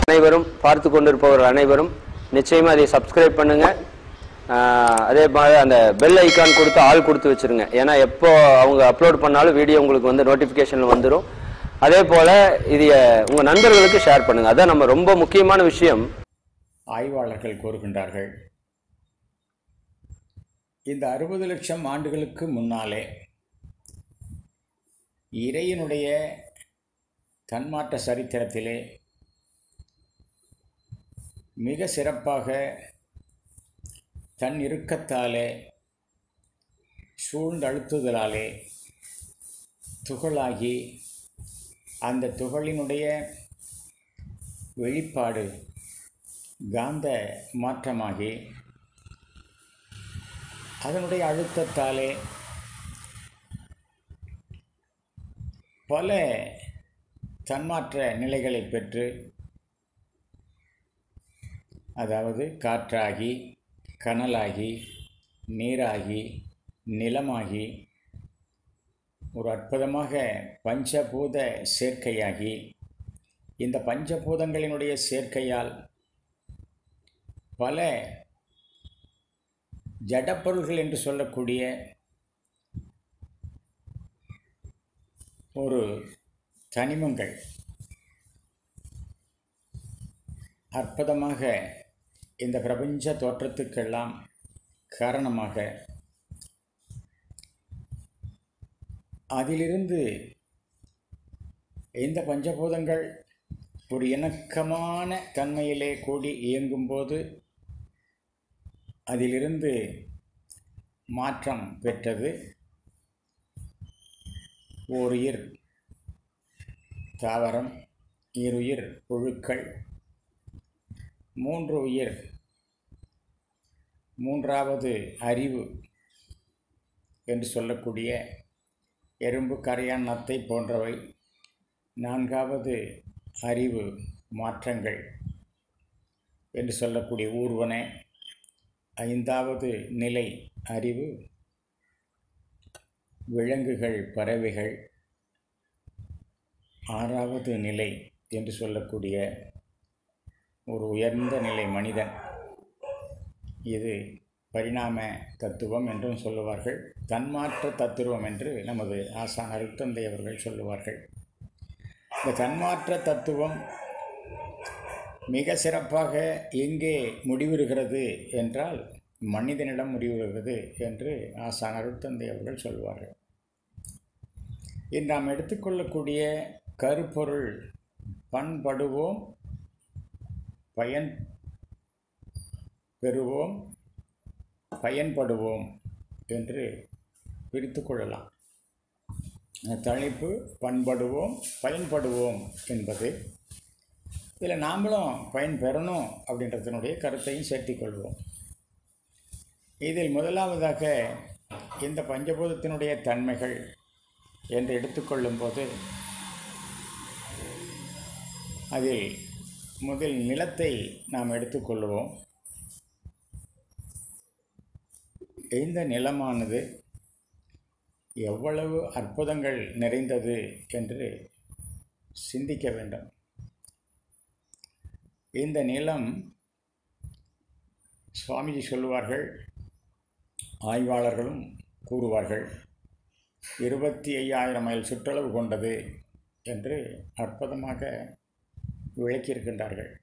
அனைவரும் பார்த்து கொண்டிருப்பவர்கள் அனைவரும் நிச்சயமா அதை சப்ஸ்கிரைப் பண்ணுங்க ஆஹ் அதே மாதிரி அந்த பெல் ஐக்கான் கொடுத்து ஆள் கொடுத்து வச்சிருங்க ஏன்னா எப்போ அவங்க அப்லோட் பண்ணாலும் வீடியோ உங்களுக்கு வந்து நோட்டிஃபிகேஷன் வந்துடும் அதே போல இது உங்க நண்பர்களுக்கு ஷேர் பண்ணுங்க அதான் நம்ம ரொம்ப முக்கியமான விஷயம் ஆய்வாளர்கள் கூறுகின்றார்கள் இந்த அறுபது லட்சம் ஆண்டுகளுக்கு முன்னாலே இறையினுடைய தன்மாற்ற சரித்திரத்திலே மிக சிறப்பாக தன் இறுக்கத்தாலே சூழ்ந்தழுத்துதலாலே துகளாகி அந்த துகளினுடைய வெளிப்பாடு காந்த மாற்றமாகி அதனுடைய அழுத்தத்தாலே பல தன்மாற்ற நிலைகளை பெற்று அதாவது காற்றாகி கனலாகி நீராகி நிலமாகி ஒரு அற்புதமாக பஞ்சபூத சேர்க்கையாகி இந்த பஞ்சபூதங்களினுடைய சேர்க்கையால் பல ஜடப்பொருள்கள் என்று சொல்லக்கூடிய ஒரு தனிமங்கள் அற்புதமாக இந்த பிரபஞ்ச தோற்றத்துக்கெல்லாம் காரணமாக அதிலிருந்து இந்த பஞ்சபூதங்கள் ஒரு இணக்கமான தன்மையிலே கூடி இயங்கும்போது அதிலிருந்து மாற்றம் பெற்றது ஓருயிர் தாவரம் இருயிர் புழுக்கள் மூன்று உயிர் மூன்றாவது அறிவு என்று சொல்லக்கூடிய எறும்பு கரையான் நத்தை போன்றவை நான்காவது அறிவு மாற்றங்கள் என்று சொல்லக்கூடிய ஊர்வன ஐந்தாவது நிலை அறிவு விலங்குகள் பறவைகள் ஆறாவது நிலை என்று சொல்லக்கூடிய ஒரு உயர்ந்த நிலை மனிதன் இது பரிணாம தத்துவம் என்றும் சொல்லுவார்கள் தன்மாற்ற தத்துவம் என்று நமது ஆசான் அருத்தந்தை அவர்கள் சொல்லுவார்கள் இந்த தன்மாற்ற தத்துவம் மிக சிறப்பாக எங்கே முடிவுறுகிறது என்றால் மனிதனிடம் முடிவுறுகிறது என்று ஆசான் அருத்தந்தை அவர்கள் சொல்வார்கள் இன்று நாம் எடுத்துக்கொள்ளக்கூடிய கருப்பொருள் பண்படுவோம் பயன் பெறுவோம் பயன்படுவோம் என்று பிரித்து கொள்ளலாம் அந்த தலைப்பு பண்படுவோம் பயன்படுவோம் என்பது இதில் நாமளும் பயன் பெறணும் அப்படின்றதனுடைய கருத்தையும் சேர்த்திக்கொள்வோம் இதில் முதலாவதாக இந்த பஞ்சபூதத்தினுடைய தன்மைகள் என்று எடுத்துக்கொள்ளும்போது அதில் முதல் நிலத்தை நாம் எடுத்துக்கொள்வோம் இந்த நிலமானது எவ்வளவு அற்புதங்கள் நிறைந்தது என்று சிந்திக்க வேண்டும் இந்த நிலம் சுவாமிஜி சொல்லுவார்கள் ஆய்வாளர்களும் கூறுவார்கள் இருபத்தி ஐயாயிரம் மைல் சுற்றளவு கொண்டது என்று அற்புதமாக விளக்கியிருக்கின்றார்கள்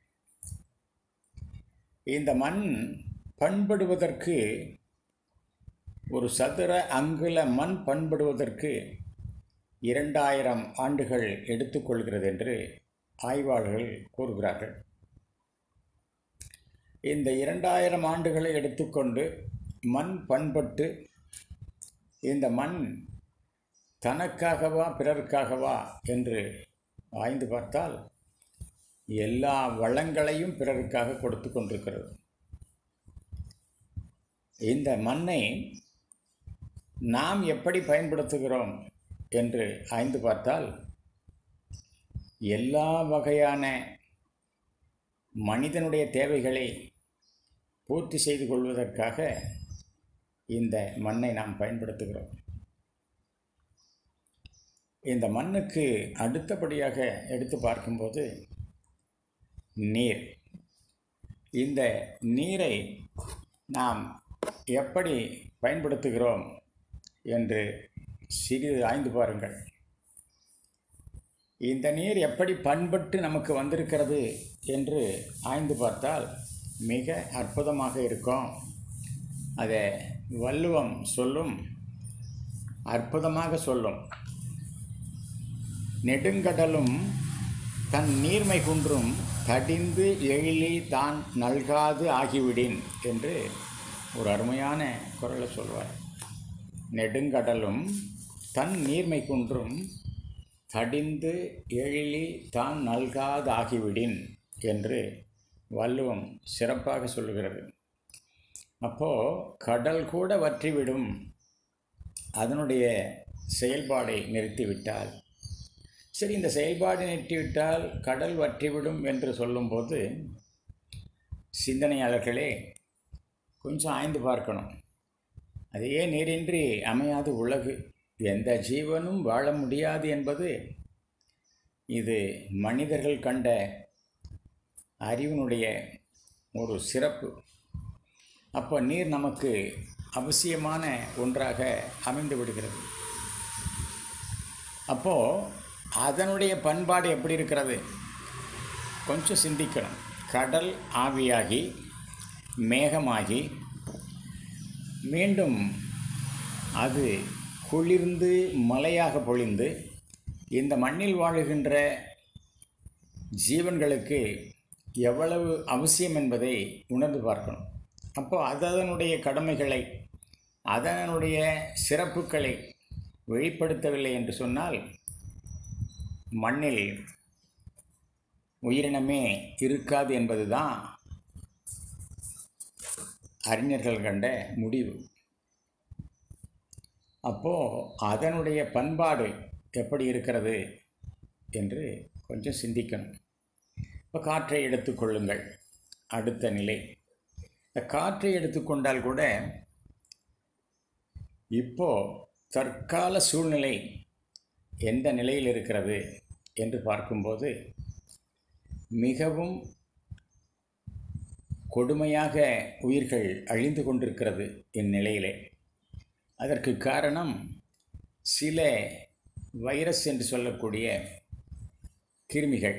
இந்த மண் பண்படுவதற்கு ஒரு சதுர அங்குல மண் பண்படுவதற்கு இரண்டாயிரம் ஆண்டுகள் எடுத்துக்கொள்கிறது என்று ஆய்வாளர்கள் கூறுகிறார்கள் இந்த இரண்டாயிரம் ஆண்டுகளை எடுத்துக்கொண்டு மண் பண்பட்டு இந்த மண் தனக்காகவா பிறருக்காகவா என்று ஆய்ந்து பார்த்தால் எல்லா வளங்களையும் பிறருக்காக கொடுத்து கொண்டிருக்கிறது இந்த மண்ணை நாம் எப்படி பயன்படுத்துகிறோம் என்று ஆய்ந்து பார்த்தால் எல்லா வகையான மனிதனுடைய தேவைகளை பூர்த்தி செய்து கொள்வதற்காக இந்த மண்ணை நாம் பயன்படுத்துகிறோம் இந்த மண்ணுக்கு அடுத்தபடியாக எடுத்து பார்க்கும்போது நீர் இந்த நீரை நாம் எப்படி பயன்படுத்துகிறோம் என்று சிறிது ஆய்ந்து பாருங்கள் இந்த நீர் எப்படி பண்பட்டு நமக்கு வந்திருக்கிறது என்று ஆய்ந்து பார்த்தால் மிக அற்புதமாக இருக்கும் அதை வள்ளுவம் சொல்லும் அற்புதமாக சொல்லும் நெடுங்கடலும் தன் நீர்மை குன்றும் தடிந்து எழிலி தான் நல்காது ஆகிவிடின் என்று ஒரு அருமையான குரலை சொல்வார் நெடுங்கடலும் தன் நீர்மை குன்றும் தடிந்து எழிலி தான் நல்காது ஆகிவிடின் என்று வள்ளுவம் சிறப்பாக சொல்லுகிறது அப்போது கடல் கூட வற்றிவிடும் அதனுடைய செயல்பாடை நிறுத்திவிட்டால் சரி இந்த செயல்பாடு நிறுத்திவிட்டால் கடல் வற்றிவிடும் என்று சொல்லும்போது சிந்தனையாளர்களே கொஞ்சம் ஆய்ந்து பார்க்கணும் அதையே நீரின்றி அமையாது உலகு எந்த ஜீவனும் வாழ முடியாது என்பது இது மனிதர்கள் கண்ட அறிவினுடைய ஒரு சிறப்பு அப்போ நீர் நமக்கு அவசியமான ஒன்றாக அமைந்து விடுகிறது அப்போது அதனுடைய பண்பாடு எப்படி இருக்கிறது கொஞ்சம் சிந்திக்கணும் கடல் ஆவியாகி மேகமாகி மீண்டும் அது குளிர்ந்து மழையாக பொழிந்து இந்த மண்ணில் வாழுகின்ற ஜீவன்களுக்கு எவ்வளவு அவசியம் என்பதை உணர்ந்து பார்க்கணும் அப்போ அது அதனுடைய கடமைகளை அதனுடைய சிறப்புகளை வெளிப்படுத்தவில்லை என்று சொன்னால் மண்ணில் உயிரினமே இருக்காது என்பதுதான் அறிஞர்கள் கண்ட முடிவு அப்போது அதனுடைய பண்பாடு எப்படி இருக்கிறது என்று கொஞ்சம் சிந்திக்கணும் இப்போ காற்றை எடுத்துக்கொள்ளுங்கள் அடுத்த நிலை இந்த காற்றை எடுத்துக்கொண்டால் கூட இப்போ தற்கால சூழ்நிலை எந்த நிலையில் இருக்கிறது என்று பார்க்கும்போது மிகவும் கொடுமையாக உயிர்கள் அழிந்து கொண்டிருக்கிறது இந்நிலையிலே அதற்கு காரணம் சில வைரஸ் என்று சொல்லக்கூடிய கிருமிகள்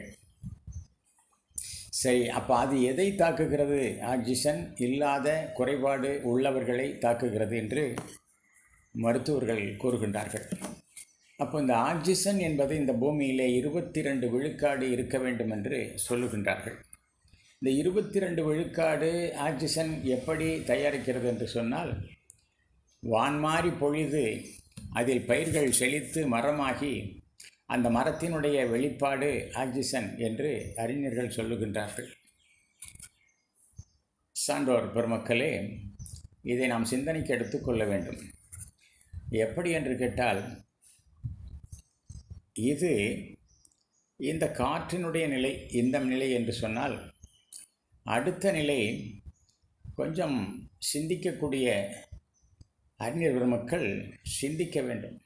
சரி அப்போ அது எதை தாக்குகிறது ஆக்சிஜன் இல்லாத குறைபாடு உள்ளவர்களை தாக்குகிறது என்று மருத்துவர்கள் கூறுகின்றார்கள் அப்போ இந்த ஆக்சிஜன் என்பது இந்த பூமியிலே இருபத்தி ரெண்டு விழுக்காடு இருக்க வேண்டும் என்று சொல்லுகின்றார்கள் இந்த இருபத்தி ரெண்டு விழுக்காடு ஆக்சிஜன் எப்படி தயாரிக்கிறது என்று சொன்னால் வான்மாறி பொழிது அதில் பயிர்கள் செழித்து மரமாகி அந்த மரத்தினுடைய வெளிப்பாடு ஆக்சிஜன் என்று அறிஞர்கள் சொல்லுகின்றார்கள் சான்றோர் பெருமக்களே இதை நாம் சிந்தனைக்கு எடுத்துக்கொள்ள வேண்டும் எப்படி என்று கேட்டால் இது இந்த காற்றினுடைய நிலை இந்த நிலை என்று சொன்னால் அடுத்த நிலை கொஞ்சம் சிந்திக்கக்கூடிய அறிஞர் பெருமக்கள் சிந்திக்க வேண்டும்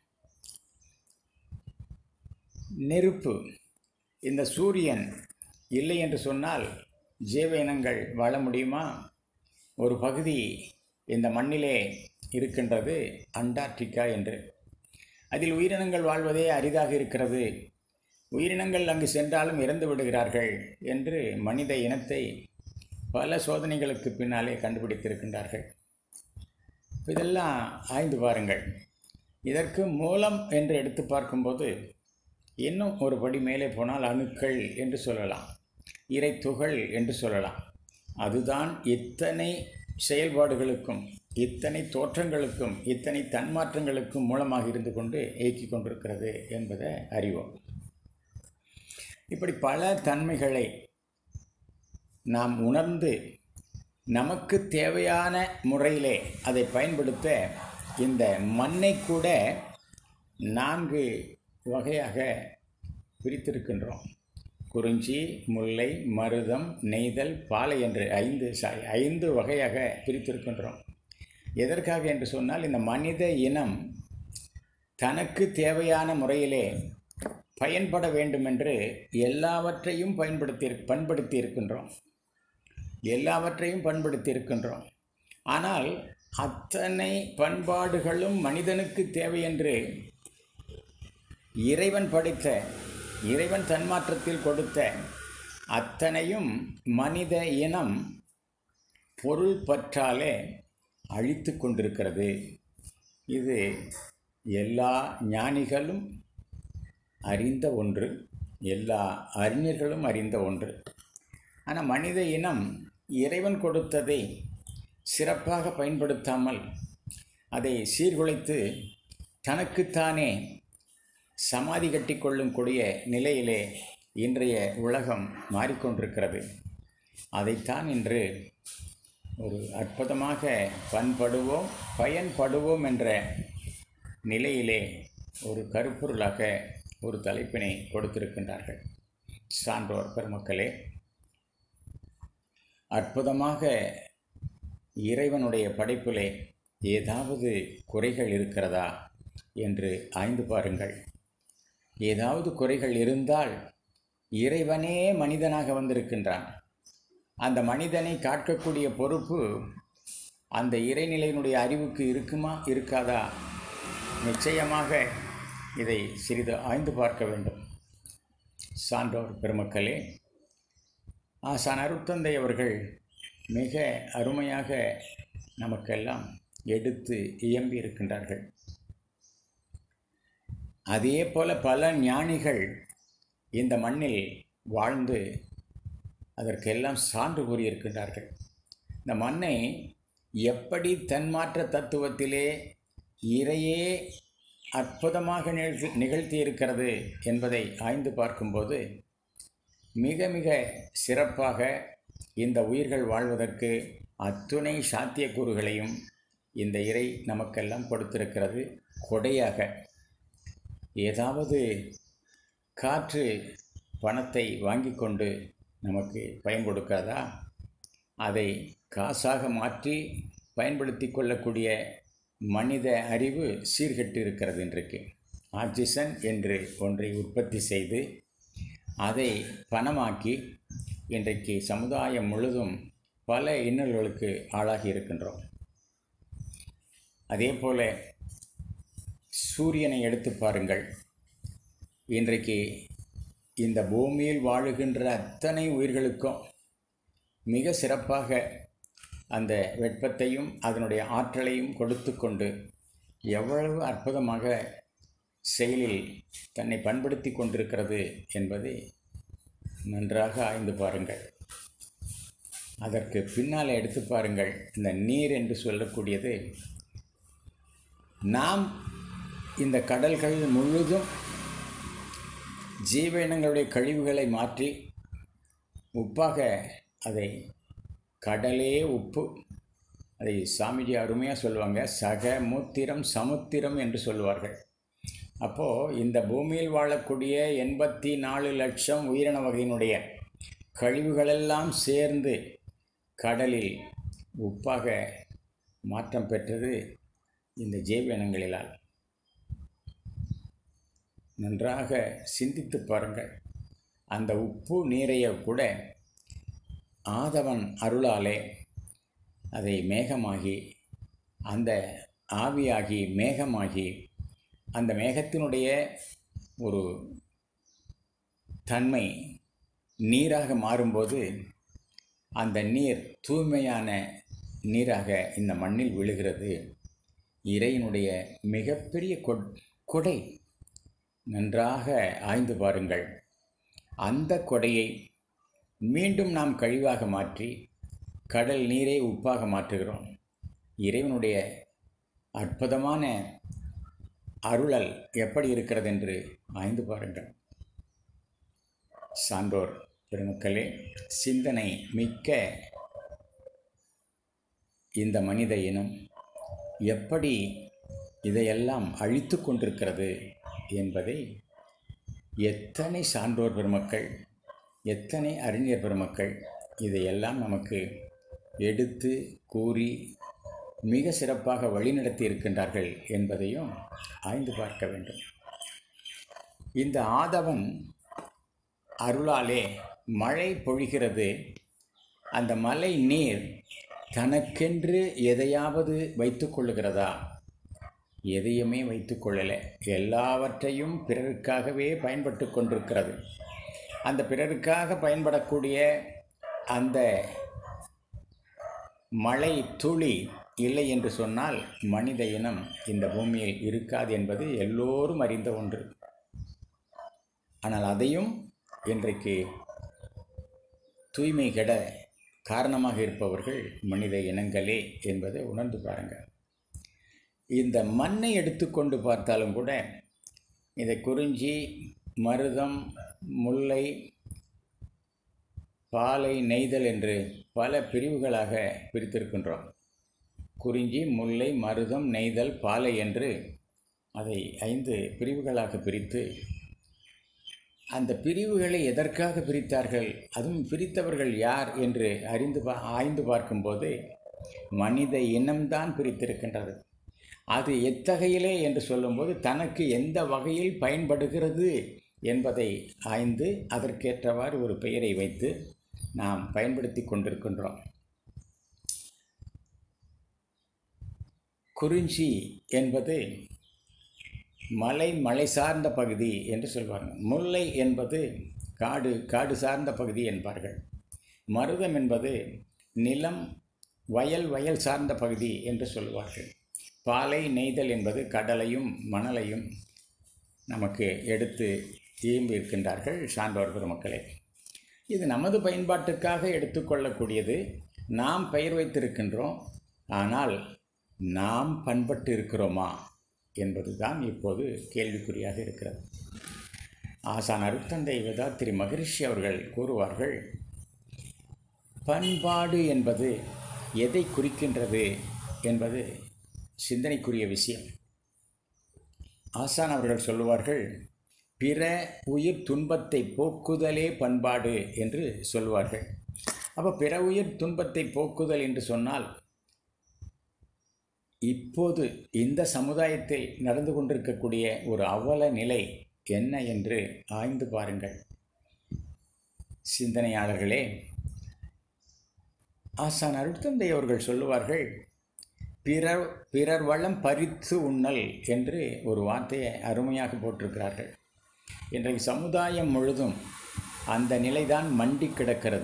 நெருப்பு இந்த சூரியன் இல்லை என்று சொன்னால் ஜீவ இனங்கள் வாழ முடியுமா ஒரு பகுதி இந்த மண்ணிலே இருக்கின்றது அண்டார்டிகா என்று அதில் உயிரினங்கள் வாழ்வதே அரிதாக இருக்கிறது உயிரினங்கள் அங்கு சென்றாலும் இறந்து விடுகிறார்கள் என்று மனித இனத்தை பல சோதனைகளுக்கு பின்னாலே கண்டுபிடித்திருக்கின்றார்கள் இதெல்லாம் ஆய்ந்து பாருங்கள் இதற்கு மூலம் என்று எடுத்து பார்க்கும்போது இன்னும் ஒரு படி மேலே போனால் அணுக்கள் என்று சொல்லலாம் இறை துகள் என்று சொல்லலாம் அதுதான் இத்தனை செயல்பாடுகளுக்கும் இத்தனை தோற்றங்களுக்கும் இத்தனை தன்மாற்றங்களுக்கும் மூலமாக இருந்து கொண்டு இயக்கிக் கொண்டிருக்கிறது என்பதை அறிவோம் இப்படி பல தன்மைகளை நாம் உணர்ந்து நமக்கு தேவையான முறையிலே அதை பயன்படுத்த இந்த மண்ணை கூட நான்கு வகையாக பிரித்திருக்கின்றோம் குறிஞ்சி முல்லை மருதம் நெய்தல் பாலை என்று ஐந்து சாரி ஐந்து வகையாக பிரித்திருக்கின்றோம் எதற்காக என்று சொன்னால் இந்த மனித இனம் தனக்கு தேவையான முறையிலே பயன்பட வேண்டுமென்று எல்லாவற்றையும் பயன்படுத்தி பண்படுத்தி இருக்கின்றோம் எல்லாவற்றையும் பண்படுத்தி இருக்கின்றோம் ஆனால் அத்தனை பண்பாடுகளும் மனிதனுக்கு தேவை என்று இறைவன் படைத்த இறைவன் தன்மாற்றத்தில் கொடுத்த அத்தனையும் மனித இனம் பொருள் பற்றாலே அழித்து கொண்டிருக்கிறது இது எல்லா ஞானிகளும் அறிந்த ஒன்று எல்லா அறிஞர்களும் அறிந்த ஒன்று ஆனால் மனித இனம் இறைவன் கொடுத்ததை சிறப்பாக பயன்படுத்தாமல் அதை சீர்குலைத்து தனக்குத்தானே சமாதி கட்டி கொள்ளும் கூடிய நிலையிலே இன்றைய உலகம் மாறிக்கொண்டிருக்கிறது அதைத்தான் இன்று ஒரு அற்புதமாக பண்படுவோம் பயன்படுவோம் என்ற நிலையிலே ஒரு கருப்பொருளாக ஒரு தலைப்பினை கொடுத்திருக்கின்றார்கள் சான்றோர் பெருமக்களே அற்புதமாக இறைவனுடைய படைப்பிலே ஏதாவது குறைகள் இருக்கிறதா என்று ஆய்ந்து பாருங்கள் ஏதாவது குறைகள் இருந்தால் இறைவனே மனிதனாக வந்திருக்கின்றான் அந்த மனிதனை காக்கக்கூடிய பொறுப்பு அந்த இறைநிலையினுடைய அறிவுக்கு இருக்குமா இருக்காதா நிச்சயமாக இதை சிறிது ஆய்ந்து பார்க்க வேண்டும் சான்றோர் பெருமக்களே ஆசான் அருட்தந்தை அவர்கள் மிக அருமையாக நமக்கெல்லாம் எடுத்து இயம்பி இருக்கின்றார்கள் அதே போல பல ஞானிகள் இந்த மண்ணில் வாழ்ந்து அதற்கெல்லாம் சான்று கூறியிருக்கின்றார்கள் இந்த மண்ணை எப்படி தன்மாற்ற தத்துவத்திலே இறையே அற்புதமாக நிகழ்த்தி நிகழ்த்தி இருக்கிறது என்பதை ஆய்ந்து பார்க்கும்போது மிக மிக சிறப்பாக இந்த உயிர்கள் வாழ்வதற்கு அத்துணை சாத்தியக்கூறுகளையும் இந்த இறை நமக்கெல்லாம் கொடுத்திருக்கிறது கொடையாக ஏதாவது காற்று பணத்தை வாங்கி கொண்டு நமக்கு பயன் கொடுக்காதா அதை காசாக மாற்றி பயன்படுத்தி கொள்ளக்கூடிய மனித அறிவு சீர்கெட்டு இருக்கிறது இன்றைக்கு ஆக்சிஜன் என்று ஒன்றை உற்பத்தி செய்து அதை பணமாக்கி இன்றைக்கு சமுதாயம் முழுதும் பல இன்னல்களுக்கு ஆளாகி இருக்கின்றோம் அதே போல சூரியனை எடுத்து பாருங்கள் இன்றைக்கு இந்த பூமியில் வாழுகின்ற அத்தனை உயிர்களுக்கும் மிக சிறப்பாக அந்த வெப்பத்தையும் அதனுடைய ஆற்றலையும் கொடுத்து கொண்டு எவ்வளவு அற்புதமாக செயலில் தன்னை பண்படுத்தி கொண்டிருக்கிறது என்பதை நன்றாக ஆய்ந்து பாருங்கள் அதற்கு பின்னால் எடுத்து பாருங்கள் இந்த நீர் என்று சொல்லக்கூடியது நாம் இந்த கடல்கள் முழுதும் ஜீவ இனங்களுடைய கழிவுகளை மாற்றி உப்பாக அதை கடலே உப்பு அதை சாமிஜி அருமையாக சொல்லுவாங்க சக மூத்திரம் சமுத்திரம் என்று சொல்லுவார்கள் அப்போது இந்த பூமியில் வாழக்கூடிய எண்பத்தி நாலு லட்சம் உயிரின வகையினுடைய கழிவுகளெல்லாம் சேர்ந்து கடலில் உப்பாக மாற்றம் பெற்றது இந்த ஜீவ இனங்களிலால் நன்றாக சிந்தித்து பாருங்கள் அந்த உப்பு நீரைய கூட ஆதவன் அருளாலே அதை மேகமாகி அந்த ஆவியாகி மேகமாகி அந்த மேகத்தினுடைய ஒரு தன்மை நீராக மாறும்போது அந்த நீர் தூய்மையான நீராக இந்த மண்ணில் விழுகிறது இறையினுடைய மிகப்பெரிய கொடை நன்றாக ஆய்ந்து பாருங்கள் அந்த கொடையை மீண்டும் நாம் கழிவாக மாற்றி கடல் நீரை உப்பாக மாற்றுகிறோம் இறைவனுடைய அற்புதமான அருளல் எப்படி இருக்கிறது என்று ஆய்ந்து பாருங்கள் சான்றோர் பெருமக்களே சிந்தனை மிக்க இந்த மனித இனம் எப்படி இதையெல்லாம் அழித்து கொண்டிருக்கிறது என்பதை எத்தனை சான்றோர் பெருமக்கள் எத்தனை அறிஞர் பெருமக்கள் இதையெல்லாம் நமக்கு எடுத்து கூறி மிக சிறப்பாக வழிநடத்தி இருக்கின்றார்கள் என்பதையும் ஆய்ந்து பார்க்க வேண்டும் இந்த ஆதவன் அருளாலே மழை பொழிகிறது அந்த மழை நீர் தனக்கென்று எதையாவது வைத்துக் கொள்ளுகிறதா எதையுமே வைத்துக் கொள்ளலை எல்லாவற்றையும் பிறருக்காகவே பயன்பட்டு கொண்டிருக்கிறது அந்த பிறருக்காக பயன்படக்கூடிய அந்த மழை துளி இல்லை என்று சொன்னால் மனித இனம் இந்த பூமியில் இருக்காது என்பது எல்லோரும் அறிந்த ஒன்று ஆனால் அதையும் இன்றைக்கு தூய்மை கெட காரணமாக இருப்பவர்கள் மனித இனங்களே என்பதை உணர்ந்து பாருங்கள் இந்த மண்ணை எடுத்துக்கொண்டு பார்த்தாலும் கூட இதை குறிஞ்சி மருதம் முல்லை பாலை நெய்தல் என்று பல பிரிவுகளாக பிரித்திருக்கின்றோம் குறிஞ்சி முல்லை மருதம் நெய்தல் பாலை என்று அதை ஐந்து பிரிவுகளாக பிரித்து அந்த பிரிவுகளை எதற்காக பிரித்தார்கள் அதுவும் பிரித்தவர்கள் யார் என்று அறிந்து பா ஆய்ந்து பார்க்கும்போது மனித இனம்தான் பிரித்திருக்கின்றது அது எத்தகையிலே என்று சொல்லும்போது தனக்கு எந்த வகையில் பயன்படுகிறது என்பதை ஆய்ந்து அதற்கேற்றவாறு ஒரு பெயரை வைத்து நாம் பயன்படுத்தி கொண்டிருக்கின்றோம் குறிஞ்சி என்பது மலை மலை சார்ந்த பகுதி என்று சொல்வார்கள் முல்லை என்பது காடு காடு சார்ந்த பகுதி என்பார்கள் மருதம் என்பது நிலம் வயல் வயல் சார்ந்த பகுதி என்று சொல்வார்கள் பாலை நெய்தல் என்பது கடலையும் மணலையும் நமக்கு எடுத்து இயம்பி இருக்கின்றார்கள் சான்றோர் பெருமக்களே இது நமது பயன்பாட்டுக்காக எடுத்துக்கொள்ளக்கூடியது நாம் பெயர் வைத்திருக்கின்றோம் ஆனால் நாம் பண்பட்டு இருக்கிறோமா என்பதுதான் இப்போது கேள்விக்குறியாக இருக்கிறது ஆசான் அருத்தந்தை வேதாத்திரி மகரிஷி அவர்கள் கூறுவார்கள் பண்பாடு என்பது எதை குறிக்கின்றது என்பது சிந்தனைக்குரிய விஷயம் ஆசான் அவர்கள் சொல்லுவார்கள் பிற உயிர் துன்பத்தை போக்குதலே பண்பாடு என்று சொல்வார்கள் அப்போ பிற உயிர் துன்பத்தை போக்குதல் என்று சொன்னால் இப்போது இந்த சமுதாயத்தில் நடந்து கொண்டிருக்கக்கூடிய ஒரு அவல நிலை என்ன என்று ஆய்ந்து பாருங்கள் சிந்தனையாளர்களே ஆசான் அருட்தந்தை அவர்கள் சொல்லுவார்கள் பிறர் பிறர் வளம் பறித்து உண்ணல் என்று ஒரு வார்த்தையை அருமையாக போட்டிருக்கிறார்கள் இன்றைக்கு சமுதாயம் முழுதும் அந்த நிலைதான் மண்டி கிடக்கிறது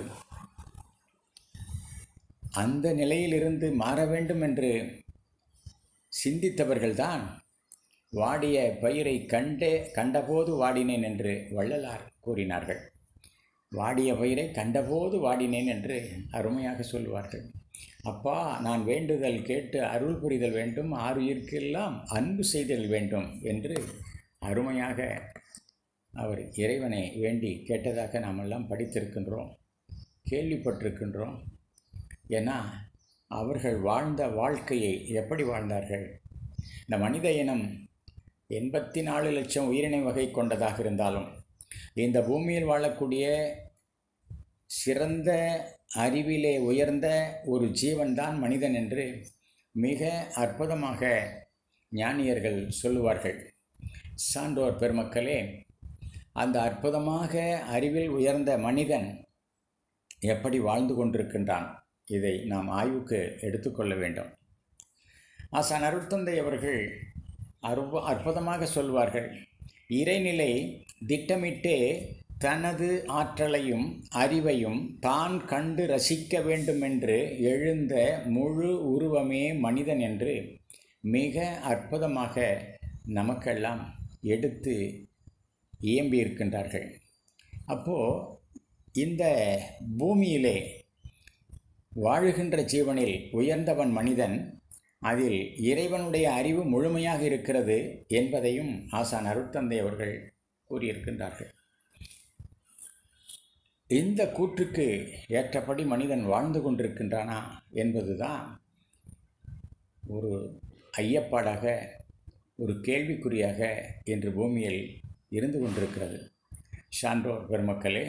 அந்த நிலையிலிருந்து மாற வேண்டும் என்று சிந்தித்தவர்கள்தான் வாடிய பயிரை கண்டே கண்டபோது வாடினேன் என்று வள்ளலார் கூறினார்கள் வாடிய பயிரை கண்டபோது வாடினேன் என்று அருமையாக சொல்லுவார்கள் அப்பா நான் வேண்டுதல் கேட்டு அருள் புரிதல் வேண்டும் ஆறுயிர்க்கெல்லாம் அன்பு செய்தல் வேண்டும் என்று அருமையாக அவர் இறைவனை வேண்டி கேட்டதாக நாம் எல்லாம் படித்திருக்கின்றோம் கேள்விப்பட்டிருக்கின்றோம் ஏன்னா அவர்கள் வாழ்ந்த வாழ்க்கையை எப்படி வாழ்ந்தார்கள் இந்த மனித இனம் எண்பத்தி நாலு லட்சம் உயிரினை வகை கொண்டதாக இருந்தாலும் இந்த பூமியில் வாழக்கூடிய சிறந்த அறிவிலே உயர்ந்த ஒரு ஜீவன்தான் மனிதன் என்று மிக அற்புதமாக ஞானியர்கள் சொல்லுவார்கள் சான்றோர் பெருமக்களே அந்த அற்புதமாக அறிவில் உயர்ந்த மனிதன் எப்படி வாழ்ந்து கொண்டிருக்கின்றான் இதை நாம் ஆய்வுக்கு எடுத்துக்கொள்ள வேண்டும் ஆசான் அருட்தந்தை அவர்கள் அற்பு அற்புதமாக சொல்வார்கள் இறைநிலை திட்டமிட்டே தனது ஆற்றலையும் அறிவையும் தான் கண்டு ரசிக்க வேண்டுமென்று எழுந்த முழு உருவமே மனிதன் என்று மிக அற்புதமாக நமக்கெல்லாம் எடுத்து இயம்பியிருக்கின்றார்கள் அப்போது இந்த பூமியிலே வாழுகின்ற ஜீவனில் உயர்ந்தவன் மனிதன் அதில் இறைவனுடைய அறிவு முழுமையாக இருக்கிறது என்பதையும் ஆசான் அருட்தந்தை அவர்கள் கூறியிருக்கின்றார்கள் இந்த கூற்றுக்கு ஏற்றபடி மனிதன் வாழ்ந்து கொண்டிருக்கின்றானா என்பதுதான் ஒரு ஐயப்பாடாக ஒரு கேள்விக்குறியாக இன்று பூமியில் இருந்து கொண்டிருக்கிறது சான்றோர் பெருமக்களே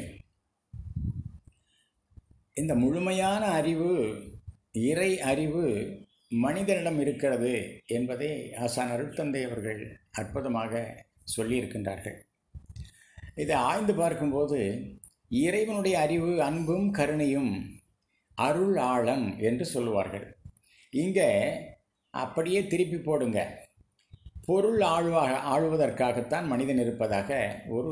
இந்த முழுமையான அறிவு இறை அறிவு மனிதனிடம் இருக்கிறது என்பதை ஆசான் அருட்தந்தை அவர்கள் அற்புதமாக சொல்லியிருக்கின்றார்கள் இதை ஆய்ந்து பார்க்கும்போது இறைவனுடைய அறிவு அன்பும் கருணையும் அருள் ஆழம் என்று சொல்லுவார்கள் இங்கே அப்படியே திருப்பி போடுங்க பொருள் ஆழ்வாக ஆழ்வதற்காகத்தான் மனிதன் இருப்பதாக ஒரு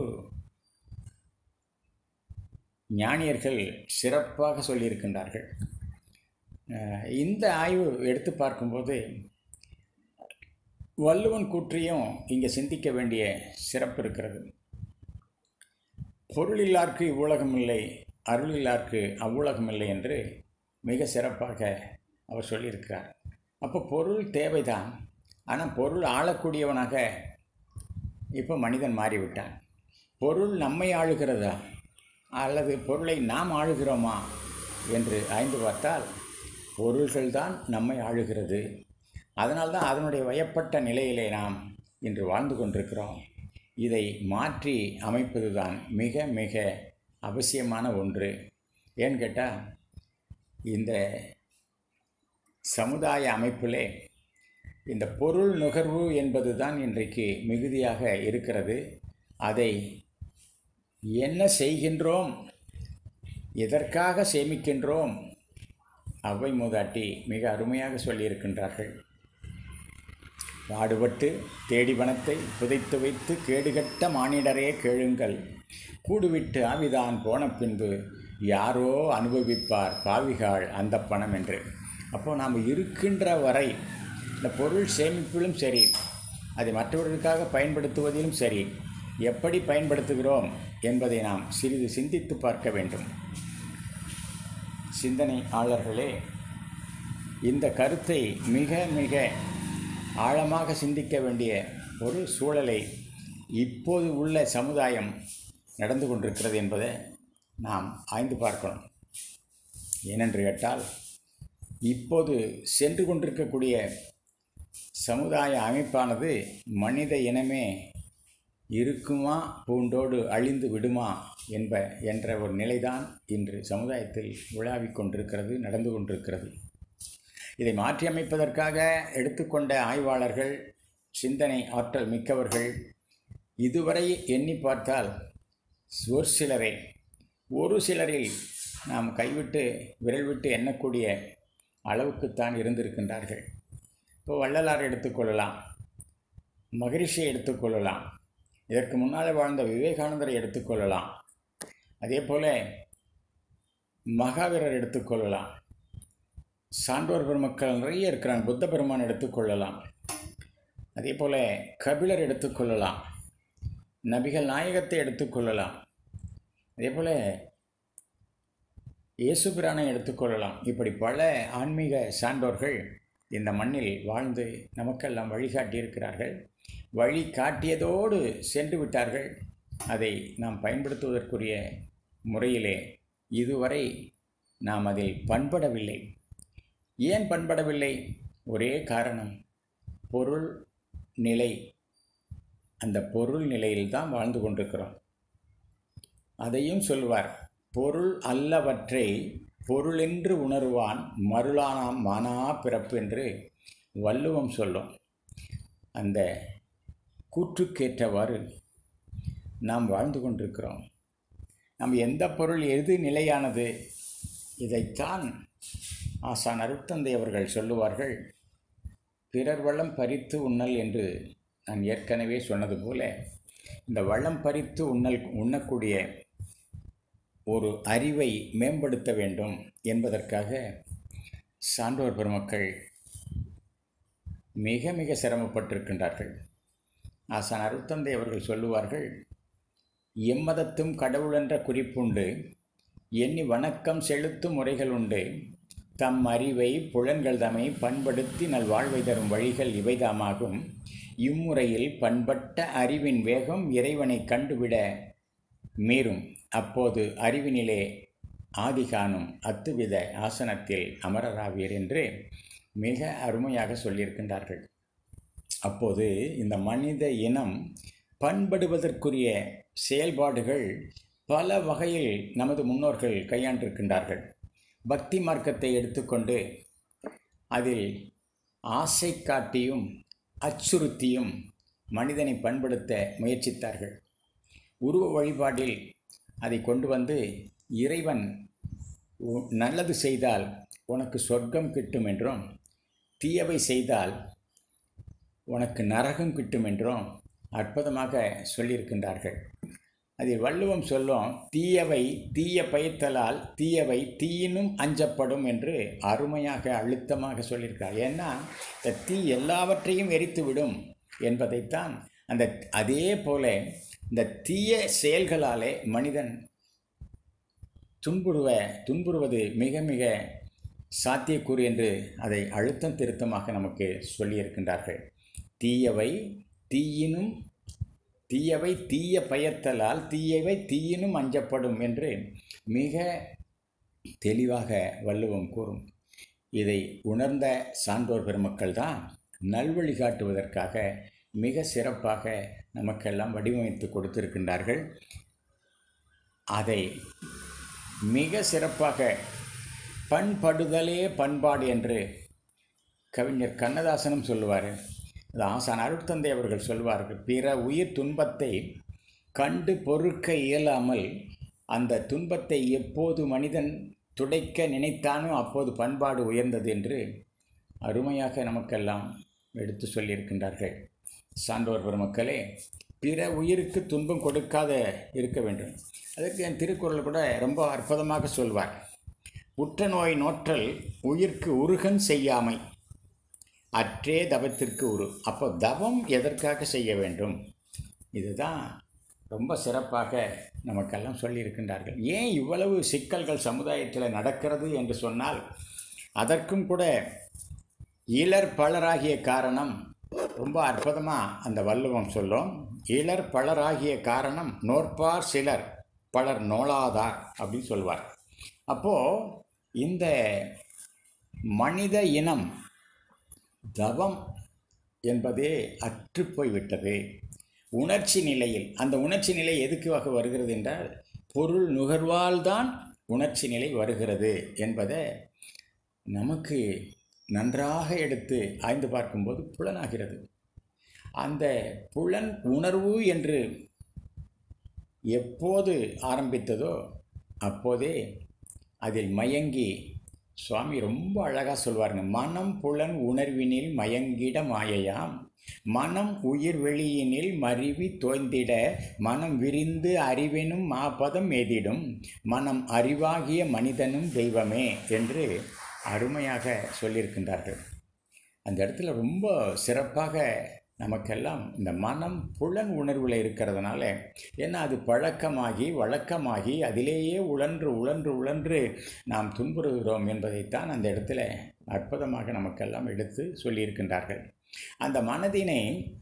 ஞானியர்கள் சிறப்பாக சொல்லியிருக்கின்றார்கள் அஹ் இந்த ஆய்வு எடுத்து பார்க்கும்போது வள்ளுவன் கூற்றியும் இங்கே சிந்திக்க வேண்டிய சிறப்பு இருக்கிறது பொருள் இல்லார்க்கு இவ்வுலகம் இல்லை அருள் இல்லார்க்கு அவ்வுலகம் இல்லை என்று மிக சிறப்பாக அவர் சொல்லியிருக்கிறார் அப்போ பொருள் தேவைதான் ஆனால் பொருள் ஆளக்கூடியவனாக இப்போ மனிதன் மாறிவிட்டான் பொருள் நம்மை ஆளுகிறதா அல்லது பொருளை நாம் ஆளுகிறோமா என்று ஆய்ந்து பார்த்தால் பொருள்கள்தான் நம்மை ஆளுகிறது அதனால்தான் அதனுடைய வயப்பட்ட நிலையிலே நாம் இன்று வாழ்ந்து கொண்டிருக்கிறோம் இதை மாற்றி அமைப்பது தான் மிக மிக அவசியமான ஒன்று ஏன்னு கேட்டால் இந்த சமுதாய அமைப்பிலே இந்த பொருள் நுகர்வு என்பது தான் இன்றைக்கு மிகுதியாக இருக்கிறது அதை என்ன செய்கின்றோம் எதற்காக சேமிக்கின்றோம் அவ்வை மூதாட்டி மிக அருமையாக சொல்லியிருக்கின்றார்கள் பாடுபட்டு தேடி பணத்தை புதைத்து வைத்து கேடுகட்ட மானிடரே கேளுங்கள் கூடுவிட்டு ஆவிதான் போன பின்பு யாரோ அனுபவிப்பார் பாவிகாள் அந்த பணம் என்று அப்போது நாம் இருக்கின்ற வரை இந்த பொருள் சேமிப்பிலும் சரி அதை மற்றவர்களுக்காக பயன்படுத்துவதிலும் சரி எப்படி பயன்படுத்துகிறோம் என்பதை நாம் சிறிது சிந்தித்து பார்க்க வேண்டும் சிந்தனையாளர்களே இந்த கருத்தை மிக மிக ஆழமாக சிந்திக்க வேண்டிய ஒரு சூழலை இப்போது உள்ள சமுதாயம் நடந்து கொண்டிருக்கிறது என்பதை நாம் ஆய்ந்து பார்க்கணும் ஏனென்று கேட்டால் இப்போது சென்று கொண்டிருக்கக்கூடிய சமுதாய அமைப்பானது மனித இனமே இருக்குமா பூண்டோடு அழிந்து விடுமா என்ப என்ற ஒரு நிலைதான் இன்று சமுதாயத்தில் உலாவிக் கொண்டிருக்கிறது நடந்து கொண்டிருக்கிறது இதை மாற்றியமைப்பதற்காக எடுத்துக்கொண்ட ஆய்வாளர்கள் சிந்தனை ஆற்றல் மிக்கவர்கள் இதுவரை எண்ணி பார்த்தால் ஒரு சிலரே ஒரு சிலரில் நாம் கைவிட்டு விரல் விட்டு எண்ணக்கூடிய அளவுக்குத்தான் இருந்திருக்கின்றார்கள் இப்போ வள்ளலார் எடுத்துக்கொள்ளலாம் மகரிஷியை எடுத்துக்கொள்ளலாம் இதற்கு முன்னால் வாழ்ந்த விவேகானந்தரை எடுத்துக்கொள்ளலாம் அதே போல் மகாவீரர் எடுத்துக்கொள்ளலாம் சான்றோர் பெருமக்கள் நிறைய இருக்கிறாங்க புத்த பெருமான் எடுத்துக்கொள்ளலாம் அதே போல் கபிலர் எடுத்துக்கொள்ளலாம் நபிகள் நாயகத்தை எடுத்துக்கொள்ளலாம் அதே போல் இயேசுபிரானை எடுத்துக்கொள்ளலாம் இப்படி பல ஆன்மீக சான்றோர்கள் இந்த மண்ணில் வாழ்ந்து நமக்கெல்லாம் வழிகாட்டியிருக்கிறார்கள் வழி காட்டியதோடு சென்று விட்டார்கள் அதை நாம் பயன்படுத்துவதற்குரிய முறையிலே இதுவரை நாம் அதில் பண்படவில்லை ஏன் பண்படவில்லை ஒரே காரணம் பொருள் நிலை அந்த பொருள் நிலையில்தான் வாழ்ந்து கொண்டிருக்கிறோம் அதையும் சொல்வார் பொருள் அல்லவற்றை பொருளென்று உணர்வான் மருளானாம் மானா பிறப்பு என்று வள்ளுவம் சொல்லும் அந்த கூற்றுக்கேற்றவாறு நாம் வாழ்ந்து கொண்டிருக்கிறோம் நாம் எந்த பொருள் எது நிலையானது இதைத்தான் ஆசான் அருட்தந்தை அவர்கள் சொல்லுவார்கள் பிறர் வளம் பறித்து உண்ணல் என்று நான் ஏற்கனவே சொன்னது போல இந்த வளம் பறித்து உண்ணல் உண்ணக்கூடிய ஒரு அறிவை மேம்படுத்த வேண்டும் என்பதற்காக சான்றோர் பெருமக்கள் மிக மிக சிரமப்பட்டிருக்கின்றார்கள் ஆசான் அருத்தந்தை அவர்கள் சொல்லுவார்கள் எம்மதத்தும் கடவுளென்ற குறிப்புண்டு எண்ணி வணக்கம் செலுத்தும் முறைகள் உண்டு தம் அறிவை புலன்கள் தமை பண்படுத்தி நல்வாழ்வை தரும் வழிகள் இவைதாமாகும் இம்முறையில் பண்பட்ட அறிவின் வேகம் இறைவனை கண்டுவிட மீறும் அப்போது அறிவினிலே ஆதி காணும் அத்துவித ஆசனத்தில் அமரராவீர் என்று மிக அருமையாக சொல்லியிருக்கின்றார்கள் அப்போது இந்த மனித இனம் பண்படுவதற்குரிய செயல்பாடுகள் பல வகையில் நமது முன்னோர்கள் கையாண்டிருக்கின்றார்கள் பக்தி மார்க்கத்தை எடுத்துக்கொண்டு அதில் ஆசை காட்டியும் அச்சுறுத்தியும் மனிதனை பண்படுத்த முயற்சித்தார்கள் உருவ வழிபாடில் அதை கொண்டு வந்து இறைவன் உ- நல்லது செய்தால் உனக்கு சொர்க்கம் கிட்டும் என்றும் தீயவை செய்தால் உனக்கு நரகம் கிட்டும் என்றும் அற்புதமாக சொல்லியிருக்கின்றார்கள் அதில் வள்ளுவம் சொல்லும் தீயவை தீய பயத்தலால் தீயவை தீயினும் அஞ்சப்படும் என்று அருமையாக அழுத்தமாக சொல்லியிருக்கார் ஏன்னா இந்த தீ எல்லாவற்றையும் எரித்துவிடும் என்பதைத்தான் அந்த அதே போல இந்த தீய செயல்களாலே மனிதன் துன்புறுவ துன்புறுவது மிக மிக சாத்தியக்கூறு என்று அதை அழுத்தம் திருத்தமாக நமக்கு சொல்லியிருக்கின்றார்கள் தீயவை தீயினும் தீயவை தீய பயத்தலால் தீயவை தீயினும் அஞ்சப்படும் என்று மிக தெளிவாக வள்ளுவம் கூறும் இதை உணர்ந்த சான்றோர் பெருமக்கள் தான் நல்வழி காட்டுவதற்காக மிக சிறப்பாக நமக்கெல்லாம் வடிவமைத்து கொடுத்திருக்கின்றார்கள் அதை மிக சிறப்பாக பண்படுதலே பண்பாடு என்று கவிஞர் கண்ணதாசனும் சொல்லுவார் அது ஆசான் அருட்தந்தை அவர்கள் சொல்வார்கள் பிற உயிர் துன்பத்தை கண்டு பொறுக்க இயலாமல் அந்த துன்பத்தை எப்போது மனிதன் துடைக்க நினைத்தானோ அப்போது பண்பாடு உயர்ந்தது என்று அருமையாக நமக்கெல்லாம் எடுத்து சொல்லியிருக்கின்றார்கள் சான்றோர் பெருமக்களே பிற உயிருக்கு துன்பம் கொடுக்காத இருக்க வேண்டும் அதற்கு என் திருக்குறள் கூட ரொம்ப அற்புதமாக சொல்வார் உற்ற நோய் நோற்றல் உயிர்க்கு உருகன் செய்யாமை அற்றே தவத்திற்கு உரு அப்போ தவம் எதற்காக செய்ய வேண்டும் இதுதான் ரொம்ப சிறப்பாக நமக்கெல்லாம் சொல்லியிருக்கின்றார்கள் ஏன் இவ்வளவு சிக்கல்கள் சமுதாயத்தில் நடக்கிறது என்று சொன்னால் அதற்கும் கூட இளர் பலராகிய காரணம் ரொம்ப அற்புதமாக அந்த வள்ளுவம் சொல்லும் இளர் பலராகிய காரணம் நோற்பார் சிலர் பலர் நோளாதார் அப்படின்னு சொல்வார் அப்போது இந்த மனித இனம் தவம் என்பதே அற்றுப்போய் விட்டது உணர்ச்சி நிலையில் அந்த உணர்ச்சி நிலை எதுக்காக வருகிறது என்றால் பொருள் நுகர்வால் தான் உணர்ச்சி நிலை வருகிறது என்பதை நமக்கு நன்றாக எடுத்து ஆய்ந்து பார்க்கும்போது புலனாகிறது அந்த புலன் உணர்வு என்று எப்போது ஆரம்பித்ததோ அப்போதே அதில் மயங்கி சுவாமி ரொம்ப அழகாக சொல்வாருங்க மனம் புலன் உணர்வினில் மயங்கிட மாயையாம் மனம் உயிர் வெளியினில் மருவி தோய்ந்திட மனம் விரிந்து அறிவெனும் மாபதம் ஏதிடும் மனம் அறிவாகிய மனிதனும் தெய்வமே என்று அருமையாக சொல்லியிருக்கின்றார்கள் அந்த இடத்துல ரொம்ப சிறப்பாக நமக்கெல்லாம் இந்த மனம் புலன் உணர்வில் இருக்கிறதுனால ஏன்னா அது பழக்கமாகி வழக்கமாகி அதிலேயே உழன்று உழன்று உழன்று நாம் துன்புறுகிறோம் என்பதைத்தான் அந்த இடத்துல அற்புதமாக நமக்கெல்லாம் எடுத்து சொல்லியிருக்கின்றார்கள் அந்த மனதினை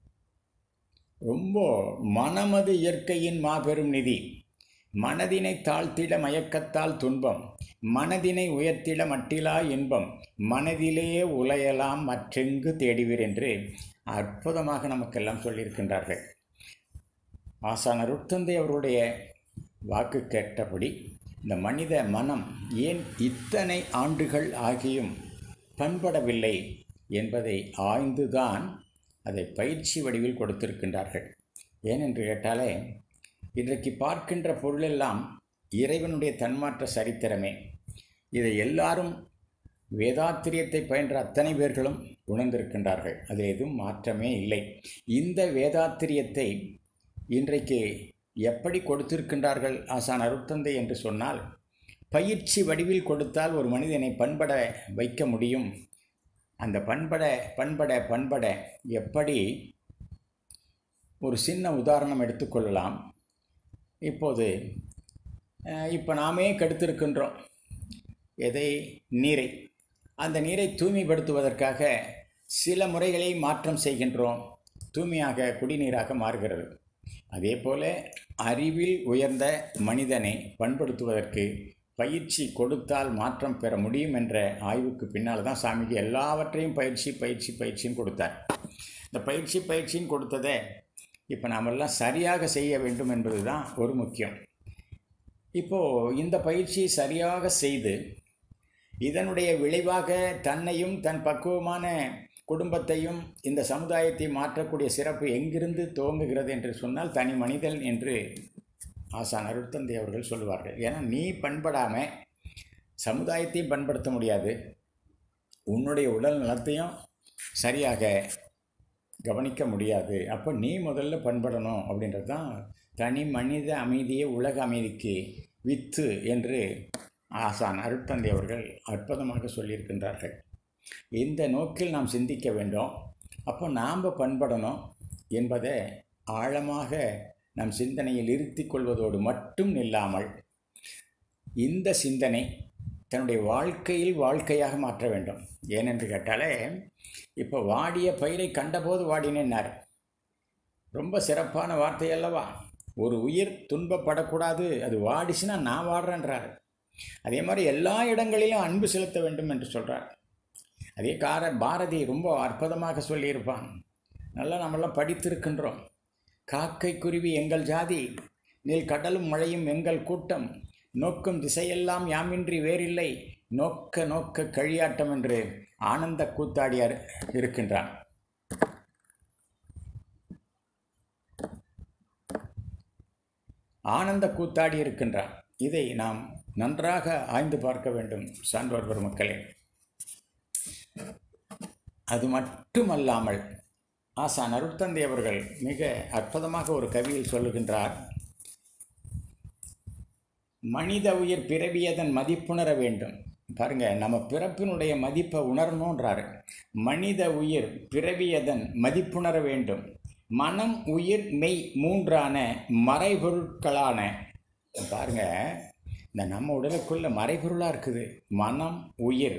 ரொம்ப மனமது இயற்கையின் மாபெரும் நிதி மனதினை தாழ்த்திட மயக்கத்தால் துன்பம் மனதினை உயர்த்திட மட்டிலா இன்பம் மனதிலே உலையலாம் மற்றெங்கு தேடுவீர் என்று அற்புதமாக நமக்கெல்லாம் சொல்லியிருக்கின்றார்கள் ஆசான் அருட்தந்தை அவருடைய வாக்கு கேட்டபடி இந்த மனித மனம் ஏன் இத்தனை ஆண்டுகள் ஆகியும் பண்படவில்லை என்பதை ஆய்ந்துதான் அதை பயிற்சி வடிவில் கொடுத்திருக்கின்றார்கள் ஏனென்று கேட்டாலே இன்றைக்கு பார்க்கின்ற பொருளெல்லாம் இறைவனுடைய தன்மாற்ற சரித்திரமே இதை எல்லாரும் வேதாத்திரியத்தை பயின்ற அத்தனை பேர்களும் உணர்ந்திருக்கின்றார்கள் அதில் எதுவும் மாற்றமே இல்லை இந்த வேதாத்திரியத்தை இன்றைக்கு எப்படி கொடுத்திருக்கின்றார்கள் ஆசான் அருட்தந்தை என்று சொன்னால் பயிற்சி வடிவில் கொடுத்தால் ஒரு மனிதனை பண்பட வைக்க முடியும் அந்த பண்பட பண்பட பண்பட எப்படி ஒரு சின்ன உதாரணம் எடுத்துக்கொள்ளலாம் இப்போது அஹ், இப்போ நாமே கெடுத்திருக்கின்றோம் எதை நீரை அந்த நீரை தூய்மைப்படுத்துவதற்காக சில முறைகளை மாற்றம் செய்கின்றோம் தூய்மையாக குடிநீராக மாறுகிறது அதே போல அறிவில் உயர்ந்த மனிதனை பண்படுத்துவதற்கு பயிற்சி கொடுத்தால் மாற்றம் பெற முடியும் என்ற ஆய்வுக்கு பின்னால் தான் சாமிக்கு எல்லாவற்றையும் பயிற்சி பயிற்சி பயிற்சின்னு கொடுத்தார் இந்த பயிற்சி பயிற்சின்னு கொடுத்ததை இப்போ நாமெல்லாம் சரியாக செய்ய வேண்டும் என்பது தான் ஒரு முக்கியம் இப்போது இந்த பயிற்சியை சரியாக செய்து இதனுடைய விளைவாக தன்னையும் தன் பக்குவமான குடும்பத்தையும் இந்த சமுதாயத்தை மாற்றக்கூடிய சிறப்பு எங்கிருந்து துவங்குகிறது என்று சொன்னால் தனி மனிதன் என்று ஆசான் அருட்தந்தை அவர்கள் சொல்லுவார்கள் ஏன்னா நீ பண்படாமல் சமுதாயத்தையும் பண்படுத்த முடியாது உன்னுடைய உடல் நலத்தையும் சரியாக கவனிக்க முடியாது அப்போ நீ முதல்ல பண்படணும் அப்படின்றது தான் தனி மனித அமைதியே உலக அமைதிக்கு வித்து என்று ஆசான் அருட்தந்தை அவர்கள் அற்புதமாக சொல்லியிருக்கின்றார்கள் இந்த நோக்கில் நாம் சிந்திக்க வேண்டும் அப்போ நாம் பண்படணும் என்பதை ஆழமாக நம் சிந்தனையில் இருத்திக் கொள்வதோடு மட்டும் நில்லாமல் இந்த சிந்தனை தன்னுடைய வாழ்க்கையில் வாழ்க்கையாக மாற்ற வேண்டும் ஏனென்று கேட்டாலே இப்போ வாடிய பயிரை கண்டபோது வாடினேன்னார் ரொம்ப சிறப்பான வார்த்தை அல்லவா ஒரு உயிர் துன்பப்படக்கூடாது அது வாடிச்சுன்னா நான் வாடுறேன்றார் அதே மாதிரி எல்லா இடங்களிலும் அன்பு செலுத்த வேண்டும் என்று சொல்கிறார் அதே கார பாரதி ரொம்ப அற்புதமாக சொல்லியிருப்பான் நல்லா நம்மளாம் படித்திருக்கின்றோம் காக்கை குருவி எங்கள் ஜாதி நீல் கடலும் மழையும் எங்கள் கூட்டம் நோக்கும் திசையெல்லாம் யாமின்றி வேறில்லை நோக்க நோக்க கழியாட்டம் என்று ஆனந்த கூத்தாடியார் இருக்கின்றான் ஆனந்த கூத்தாடி இருக்கின்றான் இதை நாம் நன்றாக ஆய்ந்து பார்க்க வேண்டும் சான்றோர் பெருமக்களே அது மட்டுமல்லாமல் ஆசான் அருட்தந்தை அவர்கள் மிக அற்புதமாக ஒரு கவியில் சொல்லுகின்றார் மனித உயிர் பிறவியதன் மதிப்புணர வேண்டும் பாருங்க நம்ம பிறப்பினுடைய மதிப்பை உணரணுன்றாரு மனித உயிர் பிறவியதன் மதிப்புணர வேண்டும் மனம் உயிர் மெய் மூன்றான மறைபொருட்களான பாருங்க இந்த நம்ம உடலுக்குள்ள மறைபொருளாக இருக்குது மனம் உயிர்